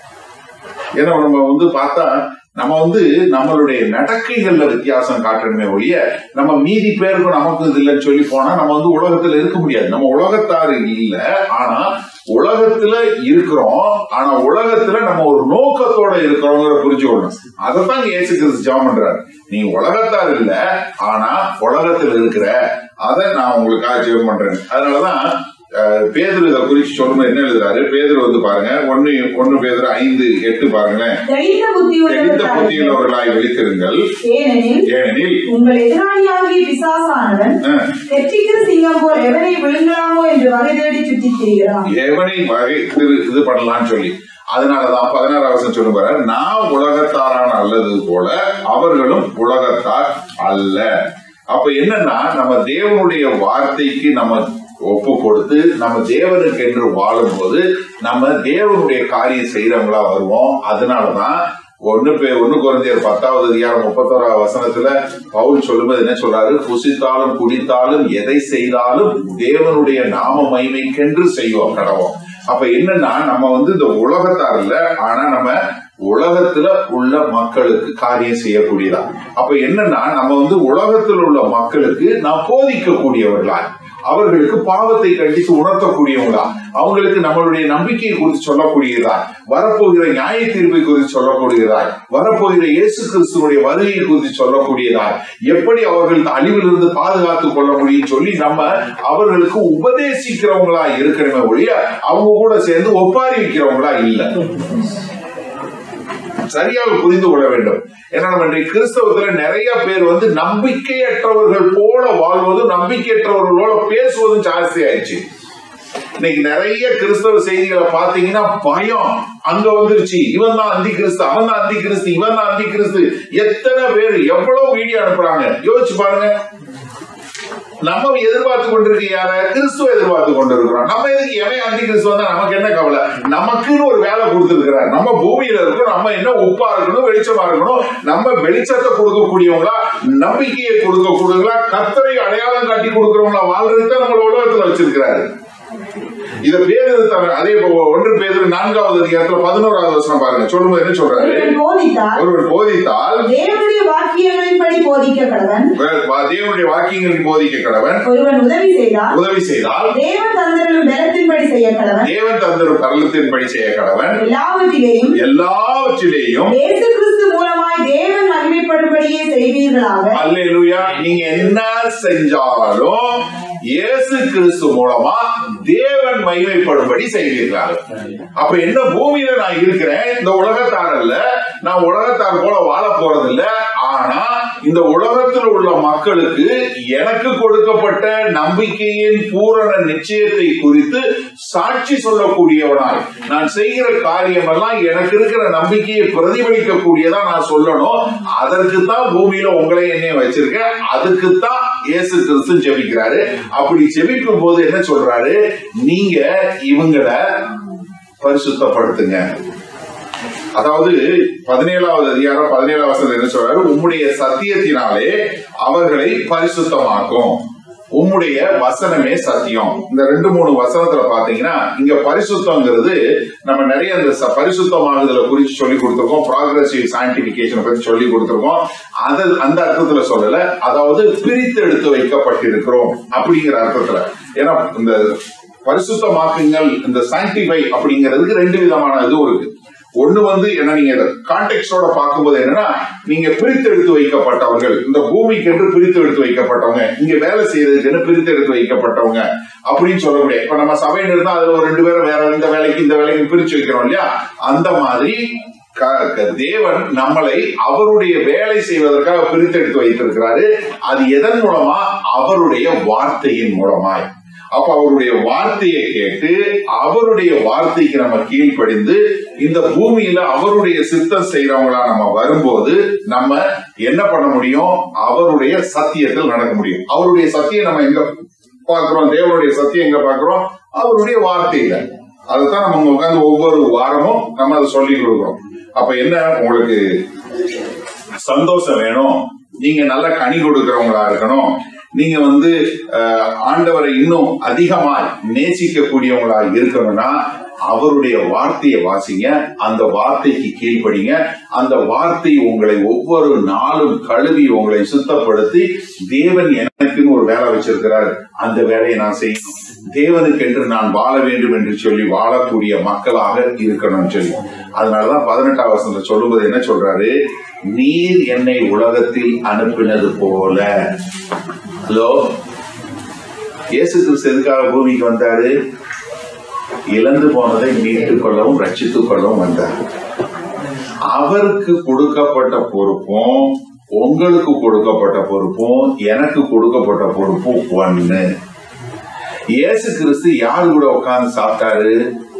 ஏன்னா நம்ம வந்து பார்த்தா நம்ம வந்து நம்மளுடைய நடக்கைகள்ல வித்தியாசம் காட்டணுமே ஒழிய நம்ம மீதி பேருக்கும் நமக்கு இது இல்லைன்னு சொல்லி போனா நம்ம வந்து உலகத்துல இருக்க முடியாது நம்ம உலகத்தாரு இல்ல ஆனா உலகத்துல இருக்கிறோம் ஆனா உலகத்துல நம்ம ஒரு நோக்கத்தோட இருக்கிறோங்கிற புரிஞ்சுக்கணும் அதைத்தான் இயேசு கிறிஸ்து ஜெபம் பண்றாரு நீ உலகத்தார் இல்ல ஆனா உலகத்துல இருக்கிற அதை நான் உங்களுக்காக ஜெபம் பண்றேன் அதனாலதான் அஹ், பேதுரு இதை குறிச்சு சொல்லும்போது என்ன எழுதுறாரு பேதுரு வந்து பாருங்க ஒன்னு ஒன்னு பேதுரு ஐந்து எட்டு பாருங்களேன் தெளிந்த புத்தி தெளிந்த உள்ளவர்களாக புத்தியுள்ளவர்களாய் விழித்திருங்கள் ஏனெனில் ஏனெனில் உங்கள் எதிராளியாகிய பிசாசானவன் அஹ், வெற்றிக்கிற சிங்கம் போல் எவனை விழுங்கலாமோ என்று வகை தேடி சுற்றித் திரிகிறான் எவனை வகை திரு இது பண்ணலாம்னு சொல்லி அதனாலதான் பதினாறாம் வருஷம் சொல்லுவாரு நான் உலகத்தாரான அல்லது போல அவர்களும் உலகத்தார் அல்ல அப்ப என்னன்னா நம்ம தேவனுடைய வார்த்தைக்கு நம்ம ஒப்பு கொடுத்து நம்ம தேவனுக்கு என்று வாழும்போது நம்ம தேவனுடைய காரியம் செய்யறவங்களா வருவோம் அதனாலதான் ஒண்ணு பே ஒண்ணு குறைஞ்சர் பத்தாவது அதிகாரம் முப்பத்தோராவது வசனத்துல பவுல் சொல்லும்போது என்ன சொல்றாரு புசித்தாலும் குடித்தாலும் எதை செய்தாலும் தேவனுடைய நாம மகிமைக்கென்று செய்வோம் கடவோம் அப்ப என்னன்னா நம்ம வந்து இந்த உலகத்தார் இல்ல ஆனா நம்ம உலகத்துல உள்ள மக்களுக்கு காரியம் செய்யக்கூடியதா அப்ப என்னன்னா நம்ம வந்து உலகத்தில் உள்ள மக்களுக்கு நாம் போதிக்கக்கூடியவர்களா அவர்களுக்கு பாவத்தை கண்டித்து உணர்த்தக்கூடியவங்களா அவங்களுக்கு நம்மளுடைய நம்பிக்கையை குறித்து சொல்லக்கூடியதா வரப்போகிற நியாய தீர்ப்பை குறித்து சொல்லக்கூடியதா வரப்போகிற இயேசு கிறிஸ்துவனுடைய வருகையை குறித்து சொல்லக்கூடியதா எப்படி அவர்களுக்கு அழிவிலிருந்து பாதுகாத்துக் கொள்ள முடியும் சொல்லி நம்ம அவர்களுக்கு உபதேசிக்கிறவங்களா இருக்கணுமே ஒழிய அவங்க கூட சேர்ந்து ஒப்பாரி வைக்கிறவங்களா இல்ல சரியாக புரிந்து கொள்ள வேண்டும் ஏன்னா நம்ம இன்றைக்கு கிறிஸ்தவத்துல நிறைய பேர் வந்து நம்பிக்கையற்றவர்கள் போல வாழ்வதும் நம்பிக்கையற்றவர்களோட பேசுவதும் ஜாஸ்தி ஆயிடுச்சு இன்னைக்கு நிறைய கிறிஸ்தவ செய்திகளை பாத்தீங்கன்னா பயம் அங்க வந்துருச்சு இவன் தான் அந்தி கிறிஸ்து அவன் தான் அந்தி கிறிஸ்து இவன் தான் அந்தி கிறிஸ்து எத்தனை பேர் எவ்வளவு வீடியோ அனுப்புறாங்க யோசிச்சு பாருங்க நம்ம எதிர்பார்த்து கொண்டிருக்க யார கிறிஸ்துவ எதிர்பார்த்து கொண்டிருக்கிறோம் நம்ம எதுக்கு எவன் அந்தி கிறிஸ்துவ தான் நமக்கு என்ன கவலை நமக்குன்னு ஒரு வேலை கொடுத்திருக்கிறார் நம்ம பூமியில இருக்கோம் நம்ம என்ன உப்பா இருக்கணும் வெளிச்சமா இருக்கணும் நம்ம வெளிச்சத்தை கொடுக்கக்கூடியவங்களா நம்பிக்கையை கொடுக்கக்கூடியவங்களா கத்தரை அடையாளம் காட்டி கொடுக்கிறவங்களா வாழ்றதுக்கு தான் நம்மள உலகத்துல வச்சிருக்கிறாரு இத பேரு தர- அதே போ- ஒன்று பேரு நான்காவது அதிகாரத்துல பதினோராவது வருஷம் பாருங்க சொல்லும்போது என்ன சொல்றாரு ஒருவன் போதித்தால் ஒருவர் போதித்தால் தேவனுடைய வாக்கியங்களின்படி போதிக்க கடவன் வா- தேவனுடைய வாக்கியங்களின் போதிக்க கடவன் ஒருவன் உதவி செய்தால் உதவி செய்தால் தேவன் தந்தரும் பலத்தின்படி செய்ய கடவன் தேவன் தந்தரும் பரலத்தின்படி செய்ய கடவன் எல்லாவற்றிலேயும் எல்லாவற்றிலேயும் இயேசு கிறிஸ்து மூலமாய் தேவன் மகிமைப்படும்படியே செய்வீர்களாக அல்லேலூயா நீங்க என்ன செஞ்சாலும் இயேசு கிறிஸ்து மூலமா தேவன் மகிமைப்படும்படி செய்வீர்கள் அப்ப என்ன பூமியில நான் இருக்கிறேன் இந்த உலகத்தார் அல்ல நான் உலகத்தார் போல வாழ போறது இல்ல ஆனா இந்த உலகத்தில் உள்ள மக்களுக்கு எனக்கு கொடுக்கப்பட்ட நம்பிக்கையின் பூரண நிச்சயத்தை குறித்து சாட்சி சொல்லக்கூடியவனாய் நான் செய்கிற காரியம் எல்லாம் எனக்கு இருக்கிற நம்பிக்கையை பிரதிபலிக்கக்கூடியதா நான் சொல்லணும் அதற்கு தான் பூமியில உங்களை என்னைய வச்சிருக்கேன் அதுக்கு தான் இயேசு கிறிஸ்து ஜெபிக்கிறாரு அப்படி ஜெபிக்கும் போது என்ன சொல்றாரு நீங்க இவங்களை பரிசுத்தப்படுத்துங்க அதாவது பதினேழாவது அதிகாரம் பதினேழாவது வசனம் என்ன சொல்றாரு உம்முடைய சத்தியத்தினாலே அவர்களை பரிசுத்தமாக்கும் உம்முடைய வசனமே சத்தியம் இந்த ரெண்டு மூணு வசனத்துல பாத்தீங்கன்னா இங்க பரிசுத்தங்கிறது நம்ம நிறைய இந்த ச- பரிசுத்தமாகுதல குறித்து சொல்லி கொடுத்திருக்கோம் ப்ராக்ரசிவ் சயின்டிபிகேஷனை பத்தி சொல்லி கொடுத்திருக்கோம் அது அந்த அர்த்தத்துல சொல்லல அதாவது பிரித்து எடுத்து வைக்கப்பட்டிருக்கிறோம் அப்படிங்கிற அர்த்தத்துல ஏன்னா இந்த பரிசுத்தமாக்குங்கள் இந்த சாங்டிஃபை அப்படிங்கிறதுக்கு ரெண்டு விதமான இதுவும் இருக்கு ஒண்ணு வந்து என்ன நீங்க கான்டெக்டோட பார்க்கும்போது என்னன்னா நீங்க பிரித்து எடுத்து வைக்கப்பட்டவர்கள் இந்த பூமிக்கு என்று பிரித்து எடுத்து வைக்கப்பட்டவங்க இங்க வேலை செய்யறதுக்கு என்று பிரித்து எடுத்து வைக்கப்பட்டவங்க அப்படின்னு சொல்ல முடியாது இப்ப நம்ம சபையில இருந்தா அதுல ஒரு ரெண்டு பேரும் வேற இந்த வேலைக்கு இந்த வேலைக்கு பிரிச்சு வைக்கிறோம் இல்லையா அந்த மாதிரி க- க- தேவன் நம்மளை அவருடைய வேலை செய்வதற்காக பிரித்தெடுத்து வைத்திருக்கிறாரு அது எதன் மூலமா அவருடைய வார்த்தையின் மூலமாய் அப்ப அவருடைய வார்த்தையை கேட்டு அவருடைய வார்த்தைக்கு நம்ம கீழ்ப்படிந்து இந்த பூமியில அவருடைய சித்தம் செய்யறவங்களா நம்ம வரும்போது நம்ம என்ன பண்ண முடியும் அவருடைய சத்தியத்தில் நடக்க முடியும் அவருடைய சத்தியம் நம்ம எங்க பார்க்கிறோம் தேவனுடைய சத்தியம் எங்க பார்க்கிறோம் அவருடைய வார்த்தையில அதுதான் நம்ம உட்கார்ந்து ஒவ்வொரு வாரமும் நம்ம அதை சொல்லி கொடுக்கிறோம் அப்ப என்ன உங்களுக்கு சந்தோஷம் வேணும் நீங்க நல்ல கனி கொடுக்கிறவங்களா இருக்கணும் நீங்க வந்து அஹ், ஆண்டவரை இன்னும் அதிகமா நேசிக்கக்கூடியவங்களா இருக்கணும்னா அவருடைய வார்த்தையை வாசிங்க அந்த வார்த்தைக்கு கீழ்ப்படிங்க அந்த வார்த்தை உங்களை ஒவ்வொரு நாளும் கழுவி உங்களை சுத்தப்படுத்தி தேவன் எனக்குன்னு ஒரு வேலை வச்சிருக்கிறார் அந்த வேலையை நான் செய்யணும் தேவனுக்கென்று நான் வாழ வேண்டும் என்று சொல்லி வாழக்கூடிய மக்களாக இருக்கணும்னு சொல்லி அதனாலதான் பதினெட்டாம் வருஷத்துல சொல்லும்போது என்ன சொல்றாரு நீர் என்னை உலகத்தில் அனுப்பினது போல ஹலோ இயேசு கிறிஸ்து எதுக்காக பூமிக்கு வந்தாரு இழந்து போனதை மீட்டுக் கொள்ளவும் ரட்சித்துக் கொள்ளவும் வந்தார் அவருக்கு கொடுக்கப்பட்ட பொறுப்பும் உங்களுக்கு கொடுக்கப்பட்ட பொறுப்பும் எனக்கு கொடுக்கப்பட்ட பொறுப்பும் ஒண்ணு இயேசு கிறிஸ்து யாரு கூட உட்கார்ந்து சாப்பிட்டாரு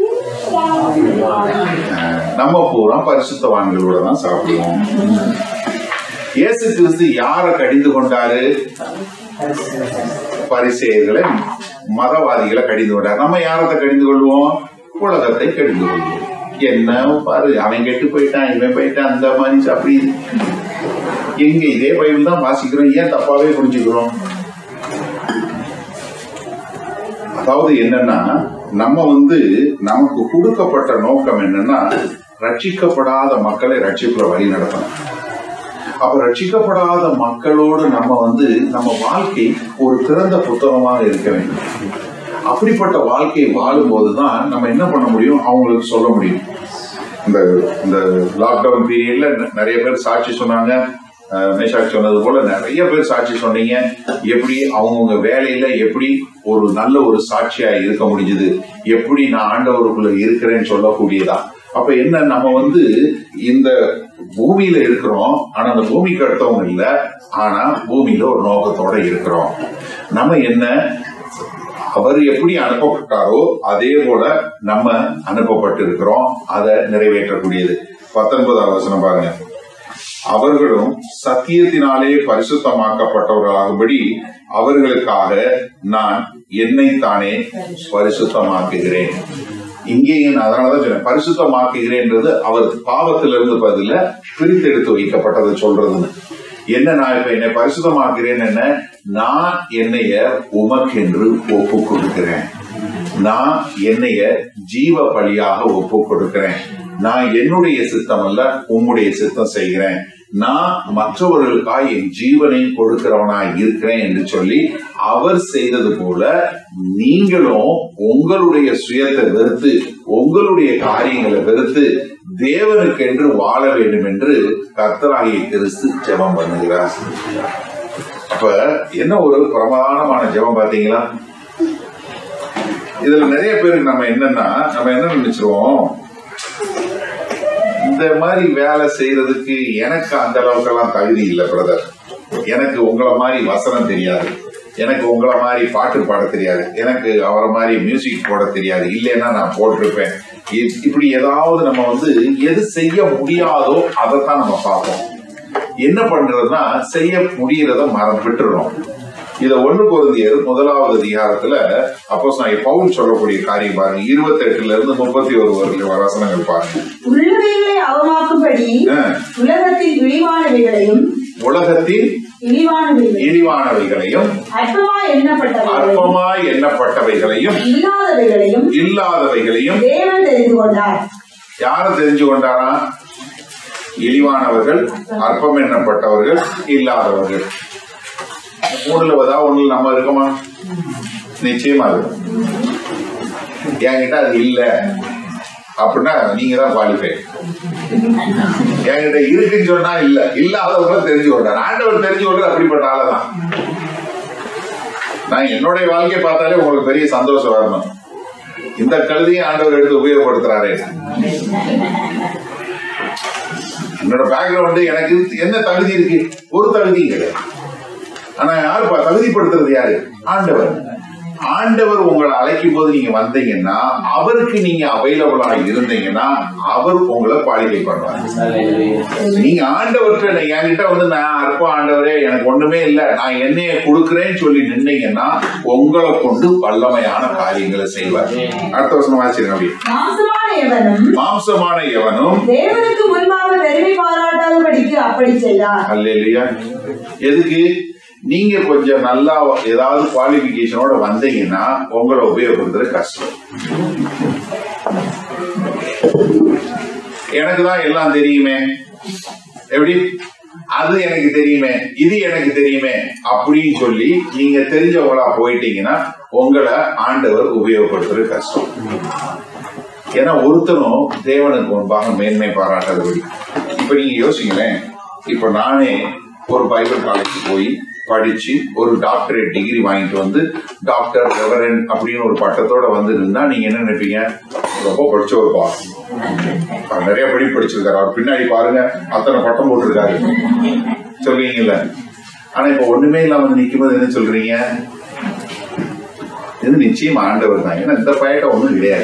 அஹ், நம்ம பூரா பரிசுத்தவான்களோட தான் சாப்பிடுவோம் இயேசு கிறிஸ்து யாரை கடிந்து கொண்டாரு பரிசெயர்களை மதவாதிகளை கடிந்து கொண்டார் நம்ம யாரத்தை கடிந்து கொள்வோம் உலகத்தை கடிந்து கொள்வோம் என்ன பாரு அவன் கெட்டு போயிட்டான் இவன் போயிட்டான் அந்த மாதிரி அப்படி இது. எங்க இதே பைபிள் தான் வாசிக்கிறோம் ஏன் தப்பாவே புரிஞ்சுக்கிறோம் அதாவது என்னன்னா நம்ம வந்து நமக்கு கொடுக்கப்பட்ட நோக்கம் என்னன்னா ரட்சிக்கப்படாத மக்களை ரட்சிப்புல வழி நடத்தணும் அப்ப ரட்சிக்கப்படாத மக்களோடு நம்ம வந்து நம்ம வாழ்க்கை ஒரு திறந்த புத்தகமாக இருக்க வேண்டும் அப்படிப்பட்ட வாழ்க்கை வாழும்போதுதான் நம்ம என்ன பண்ண முடியும் அவங்களுக்கு சொல்ல முடியும் இந்த இந்த லாக்டவுன் பீரியட்ல நிறைய பேர் சாட்சி சொன்னாங்க அஹ் மேஷாக் சொன்னது போல நிறைய பேர் சாட்சி சொன்னீங்க எப்படி அவங்கவுங்க வேலையில எப்படி ஒரு நல்ல ஒரு சாட்சியா இருக்க முடிஞ்சது எப்படி நான் ஆண்டவருக்குள்ள இருக்கிறேன்னு சொல்லக்கூடியதா அப்ப என்ன நம்ம வந்து இந்த பூமியில இருக்கிறோம் ஆனா அந்த பூமிக்கு அடுத்தவங்க இல்ல ஆனா பூமியில ஒரு நோக்கத்தோட இருக்கிறோம் நம்ம என்ன அவர் எப்படி அனுப்பப்பட்டாரோ அதே போல நம்ம அனுப்பப்பட்டிருக்கிறோம் அதை நிறைவேற்றக்கூடியது பத்தொன்பதாவது வசனம் பாருங்க அவர்களும் சத்தியத்தினாலே பரிசுத்தமாக்கப்பட்டவர்களாகும்படி அவர்களுக்காக நான் என்னைத்தானே பரிசுத்தமாக்குகிறேன் இங்கேயும் நான் அதனாலதான் சொன்னேன் பரிசுத்தமாக்குகிறேன்றது அவர் பாவத்திலிருந்து பதில பிரித்தெடுத்து வைக்கப்பட்டதை சொல்றதுன்னு என்ன நான் இப்ப என்னை பரிசுத்தமாக்குறேன் என்ன நான் என்னைய உமக்கென்று ஒப்பு கொடுக்கிறேன் நான் என்னைய ஜீவ பலியாக ஒப்பு கொடுக்கிறேன் நான் என்னுடைய சித்தம் அல்ல உம்முடைய சித்தம் செய்கிறேன் நான் மற்றவர்களுக்காய் என் ஜீவனை கொடுக்கிறவனாய் இருக்கிறேன் என்று சொல்லி அவர் செய்தது போல நீங்களும் உங்களுடைய சுயத்தை வெறுத்து உங்களுடைய காரியங்களை வெறுத்து தேவனுக்கென்று வாழ வேண்டும் என்று கர்த்தராகிய கிறிஸ்து ஜெபம் பண்ணுகிறார் அப்ப என்ன ஒரு பிரமாதமான ஜெபம் பாத்தீங்களா இதுல நிறைய பேருக்கு நம்ம என்னன்னா நம்ம என்ன நினைச்சிருவோம் இந்த மாதிரி வேலை செய்யறதுக்கு எனக்கு அந்த அளவுக்கெல்லாம் தகுதி இல்லை பிரதர் எனக்கு உங்களை மாதிரி வசனம் தெரியாது எனக்கு உங்களை மாதிரி பாட்டு பாட தெரியாது எனக்கு அவரை மாதிரி மியூசிக் போட தெரியாது இல்லைன்னா நான் போட்டிருப்பேன் இ- இப்படி ஏதாவது நம்ம வந்து எது செய்ய முடியாதோ அதைத்தான் நம்ம பார்ப்போம் என்ன பண்றதுன்னா செய்ய முடியறத மரம் விட்டுறோம் இத ஒண்ணு பொருந்தியர் முதலாவது அதிகாரத்துல அப்போ பவுல் சொல்லக்கூடிய காரியம் பாருங்க இருபத்தி எட்டுல இருந்து முப்பத்தி ஒரு வசனங்கள் பாருங்க உள்ளவைகளை அவமாக்கும்படி ஆ. உலகத்தில் இழிவானவைகளையும் உலகத்தின் இழிவானவைகளையும் இழிவானவைகளையும் அற்பமா எண்ணப்பட்டவைகளையும் அற்பமாய் எண்ணப்பட்டவைகளையும் இல்லாதவைகளையும் இல்லாதவைகளையும் தேவன் தெரிந்து கொண்டார் யார தெரிஞ்சு கொண்டாரா இழிவானவர்கள் அற்பம் எண்ணப்பட்டவர்கள் இல்லாதவர்கள் மூணுல ஏதாவது ஒண்ணுல நம்ம இருக்கோமா நிச்சயமா இருக்கும் என்கிட்ட அது இல்ல அப்படின்னா நீங்க தான் குவாலிஃபை என்கிட்ட இருக்குன்னு சொன்னா இல்ல இல்லாதவங்க தெரிஞ்சு கொண்டார் ஆண்டவர் தெரிஞ்சு கொண்டார் அப்படிப்பட்ட ஆளதான் நான் என்னுடைய வாழ்க்கையை பார்த்தாலே உங்களுக்கு பெரிய சந்தோஷம் வரணும் இந்த கழுதையும் ஆண்டவர் எடுத்து உபயோகப்படுத்துறாரு என்னோட பேக்ரவுண்டு எனக்கு என்ன தகுதி இருக்கு ஒரு தகுதியும் கிடையாது ஆனா யாருப்பா தகுதிப்படுத்துறது யாரு ஆண்டவர் ஆண்டவர் உங்களை அழைக்கும் போது நீங்க வந்தீங்கன்னா அவருக்கு நீங்க அவைலபிளா இருந்தீங்கன்னா அவர் உங்களை குவாலிஃபை பண்ணுவார் நீங்க ஆண்டவர்கிட்ட என்கிட்ட வந்து நான் அற்ப ஆண்டவரே எனக்கு ஒண்ணுமே இல்ல நான் என்னைய கொடுக்குறேன்னு சொல்லி நின்னீங்கன்னா உங்களை கொண்டு வல்லமையான காரியங்களை செய்வார் அடுத்த வருஷம் வாசிருங்க அப்படி மாம்சமான எவனும் மாம்சமான எவனும் தேவனுக்கு முன்பாக பெருமை பாராட்டாதபடிக்கு அப்படி செய்தார் அல்லையா எதுக்கு நீங்க கொஞ்சம் நல்லா ஏதாவது குவாலிபிகேஷனோட வந்தீங்கன்னா உங்களை உபயோகப்படுத்துறது கஷ்டம் எனக்கு தான் எல்லாம் தெரியுமே எப்படி அது எனக்கு தெரியுமே இது எனக்கு தெரியுமே அப்படின்னு சொல்லி நீங்க தெரிஞ்சவங்களா போயிட்டீங்கன்னா உங்களை ஆண்டவர் உபயோகப்படுத்துறது கஷ்டம் ஏன்னா ஒருத்தரும் தேவனுக்கு முன்பாக மேன்மை பாராட்டாதபடி இப்ப நீங்க யோசிங்களேன் இப்ப நானே ஒரு பைபிள் காலேஜ் போய் படிச்சு ஒரு டாக்டரேட் டிகிரி வாங்கிட்டு வந்து டாக்டர் ரெவரன் அப்படின்னு ஒரு பட்டத்தோட வந்து இருந்தா நீங்க என்ன நினைப்பீங்க ரொம்ப படிச்ச ஒரு பாஸ் அவர் நிறைய படிப்பு படிச்சிருக்காரு அவர் பின்னாடி பாருங்க அத்தனை பட்டம் போட்டிருக்காரு சொல்லுவீங்கல்ல ஆனா இப்ப ஒண்ணுமே இல்லாம வந்து நிக்கும்போது என்ன சொல்றீங்க இது நிச்சயம் ஆண்டவர் தான் ஏன்னா இந்த பயட்ட ஒண்ணும் கிடையாது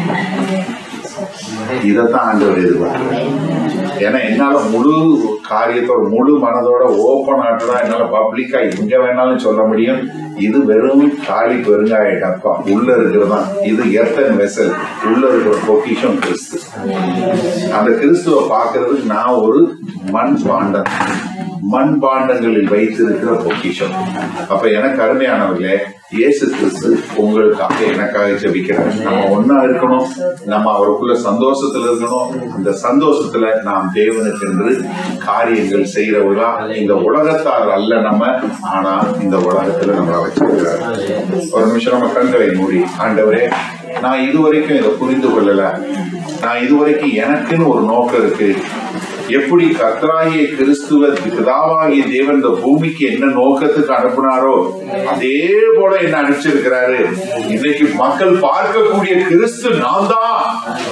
இதைத்தான் ஆண்டவர் எதிர்பார்க்கிறார் ஏன்னா என்னால முழு காரியத்தோட முழு மனதோட ஓப்பன் ஆட்டடா என்னால பப்ளிக்கா எங்க வேணாலும் சொல்ல முடியும் இது வெறும் காலி பெருங்காய டப்பா உள்ள இருக்கிறதான் இது எர்த்தன் வெசல் உள்ள இருக்கிற பொக்கிஷம் கிறிஸ்து அந்த கிறிஸ்துவ பாக்குறதுக்கு நான் ஒரு மண் பாண்டம் மண் பாண்டங்களில் வைத்திருக்கிற பொக்கிஷம் அப்ப எனக்கு அருமையானவர்களே இயேசு கிறிஸ்து உங்களுக்காக எனக்காக ஜெபிக்கிறார் நம்ம ஒன்னா இருக்கணும் நம்ம அவருக்குள்ள சந்தோஷத்துல இருக்கணும் அந்த சந்தோஷத்துல நாம் தேவனுக்கென்று காரியங்கள் செய்யறவர்களா இந்த உலகத்தார் அல்ல நம்ம ஆனா இந்த உலகத்துல நம்மளை வச்சிருக்கிறார் ஒரு நிமிஷம் நம்ம கண்களை மூடி ஆண்டவரே நான் இதுவரைக்கும் இதை புரிந்து கொள்ளல நான் இதுவரைக்கும் எனக்குன்னு ஒரு நோக்கம் இருக்கு எப்படி கர்த்தராகிய கிறிஸ்துவ பிதாவாகிய தேவன் இந்த பூமிக்கு என்ன நோக்கத்துக்கு அனுப்புனாரோ அதே போல என்ன அனுப்பிச்சிருக்கிறாரு இன்னைக்கு மக்கள் பார்க்கக்கூடிய கிறிஸ்து நான் தான்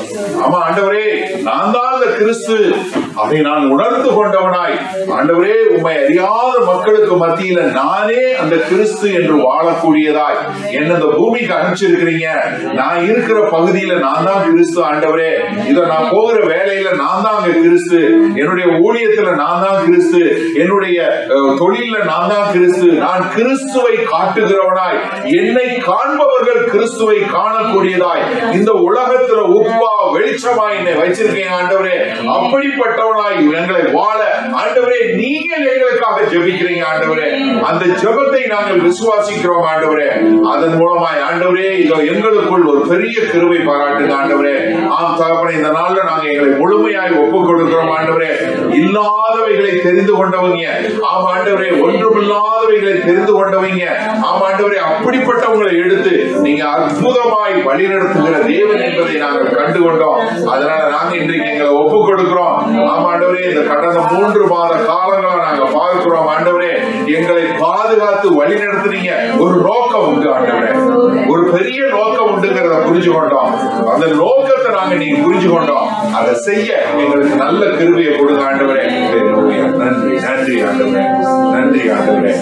ஆமா ஆண்டவரே நான் தான் அந்த கிறிஸ்து அதை நான் உணர்ந்து கொண்டவனாய் ஆண்டவரே உம்மை அறியாத மக்களுக்கு மத்தியில நானே அந்த கிறிஸ்து என்று வாழக்கூடியதாய் என்ன இந்த பூமிக்கு அனுப்பிச்சிருக்கிறீங்க நான் இருக்கிற பகுதியில நான் தான் கிறிஸ்து ஆண்டவரே இத நான் போகிற வேலையில நான் தான் அங்க கிறிஸ்து என்னுடைய ஊழியத்துல நான் தான் கிறிஸ்து என்னுடைய அஹ், தொழில்ல நான் தான் கிறிஸ்து நான் கிறிஸ்துவை காட்டுகிறவனாய் என்னை காண்பவர்கள் கிறிஸ்துவை காணக்கூடியதாய் இந்த உலகத்துல உப்பா வெளிச்சமா என்னை வச்சிருக்கீங்க ஆண்டவரே அப்படிப்பட்டவனாய் எங்களை வாழ ஆண்டவரே நீங்கள் எங்களுக்காக ஜெபிக்கிறீங்க ஆண்டவரே அந்த ஜெபத்தை நாங்கள் விசுவாசிக்கிறோம் ஆண்டவரே அதன் மூலமாய் ஆண்டவரே இதோ எங்களுக்குள் ஒரு பெரிய கிருபை பாராட்டுங்க ஆண்டவரே ஆம் தகப்பனே இந்த நாள்ல நாங்க எங்களை முழுமையாய் ஒப்புக் கொடுக்கிறோம் ஆண்டவரே இல்லாதவைகளை தெரிந்து கொண்டவங்க ஆம் ஆண்டவரே ஒன்றுமில்லாதவைகளை தெரிந்து கொண்டவங்க ஆம் ஆண்டவரே அப்படிப்பட்டவங்களை எடுத்து நீங்க அற்புதமாய் வழிநடத்துகிற தேவன் என்பதை நாங்கள் கண்டு கொண்டோம் அதனால நாங்க இன்றைக்கு எங்களை ஒப்புக் கொடுக்கிறோம் ஆம் ஆண்டவரே இந்த கடந்த மூன்று மாத காலங்களா நாங்க பார்க்கிறோம் ஆண்டவரே எங்களை பாதுகாத்து வழிநடத்துனீங்க ஒரு நோக்கம் உண்டு ஆண்டவரே ஒரு பெரிய நோக்கம் உண்டுங்கிறத புரிஞ்சு கொண்டோம் அந்த நோக்கத்தை நாங்க நீங்க புரிஞ்சு கொண்டோம் அதை செய்ய எங்களுக்கு நல்ல கிருபையை கொடுங்க ஆண்டவரே ஹalleluya. நன்றி நன்றி ஆண்டவரே நன்றி ஆண்டவரே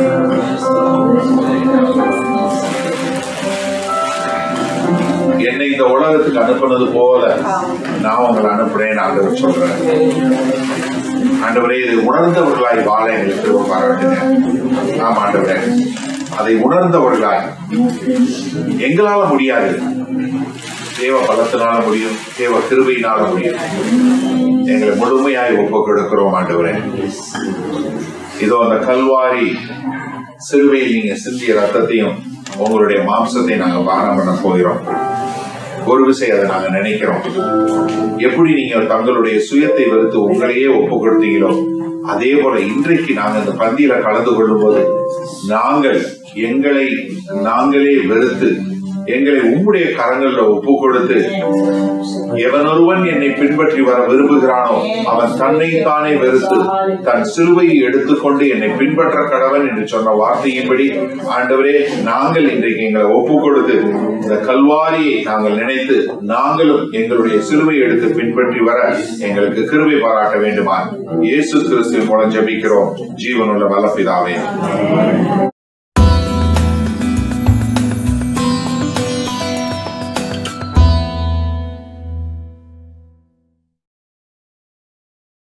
என்னை இந்த உலகத்துக்கு அனுப்புனது போல நான் உங்களை அனுப்புறேன் ஆண்டவர் சொல்றேன் ஆண்டவரே இதை உணர்ந்தவர்களாய் வாழ எங்களுக்கு கிருபை பாராட்டுங்க ஆமா ஆண்டவரே அதை உணர்ந்தவர்களாய் எங்களால முடியாது தேவ பலத்தினால முடியும் தேவ கிருபையினால முடியும் எங்களை முழுமையாய் ஒப்புக் கொடுக்கிறோம் ஆண்டவரே இதோ அந்த கல்வாரி சிலுவையில் நீங்க சிந்திய ரத்தத்தையும் உங்களுடைய மாம்சத்தை நாங்க பானம் பண்ண போகிறோம் ஒரு விசை அதை நாங்க நினைக்கிறோம் எப்படி நீங்க தங்களுடைய சுயத்தை வெறுத்து உங்களையே ஒப்பு கொடுத்தீங்களோ அதே போல இன்றைக்கு நாங்க இந்த பந்தியில கலந்து கொள்ளும் போது நாங்கள் எங்களை நாங்களே வெறுத்து எங்களை உம்முடைய கரங்கள்ல ஒப்பு கொடுத்து எவனொருவன் என்னை பின்பற்றி வர விரும்புகிறானோ அவன் தன்னை தானே வெறுத்து தன் சிலுவையை எடுத்துக்கொண்டு என்னை பின்பற்ற கடவன் என்று சொன்ன வார்த்தையின்படி ஆண்டவரே நாங்கள் இன்றைக்கு எங்களை ஒப்பு கொடுத்து இந்த கல்வாரியை நாங்கள் நினைத்து நாங்களும் எங்களுடைய சிலுவை எடுத்து பின்பற்றி வர எங்களுக்கு கிருபை பாராட்ட வேண்டுமா இயேசு கிறிஸ்துவின் மூலம் ஜெபிக்கிறோம் ஜீவனுள்ள வல்லபிதாவே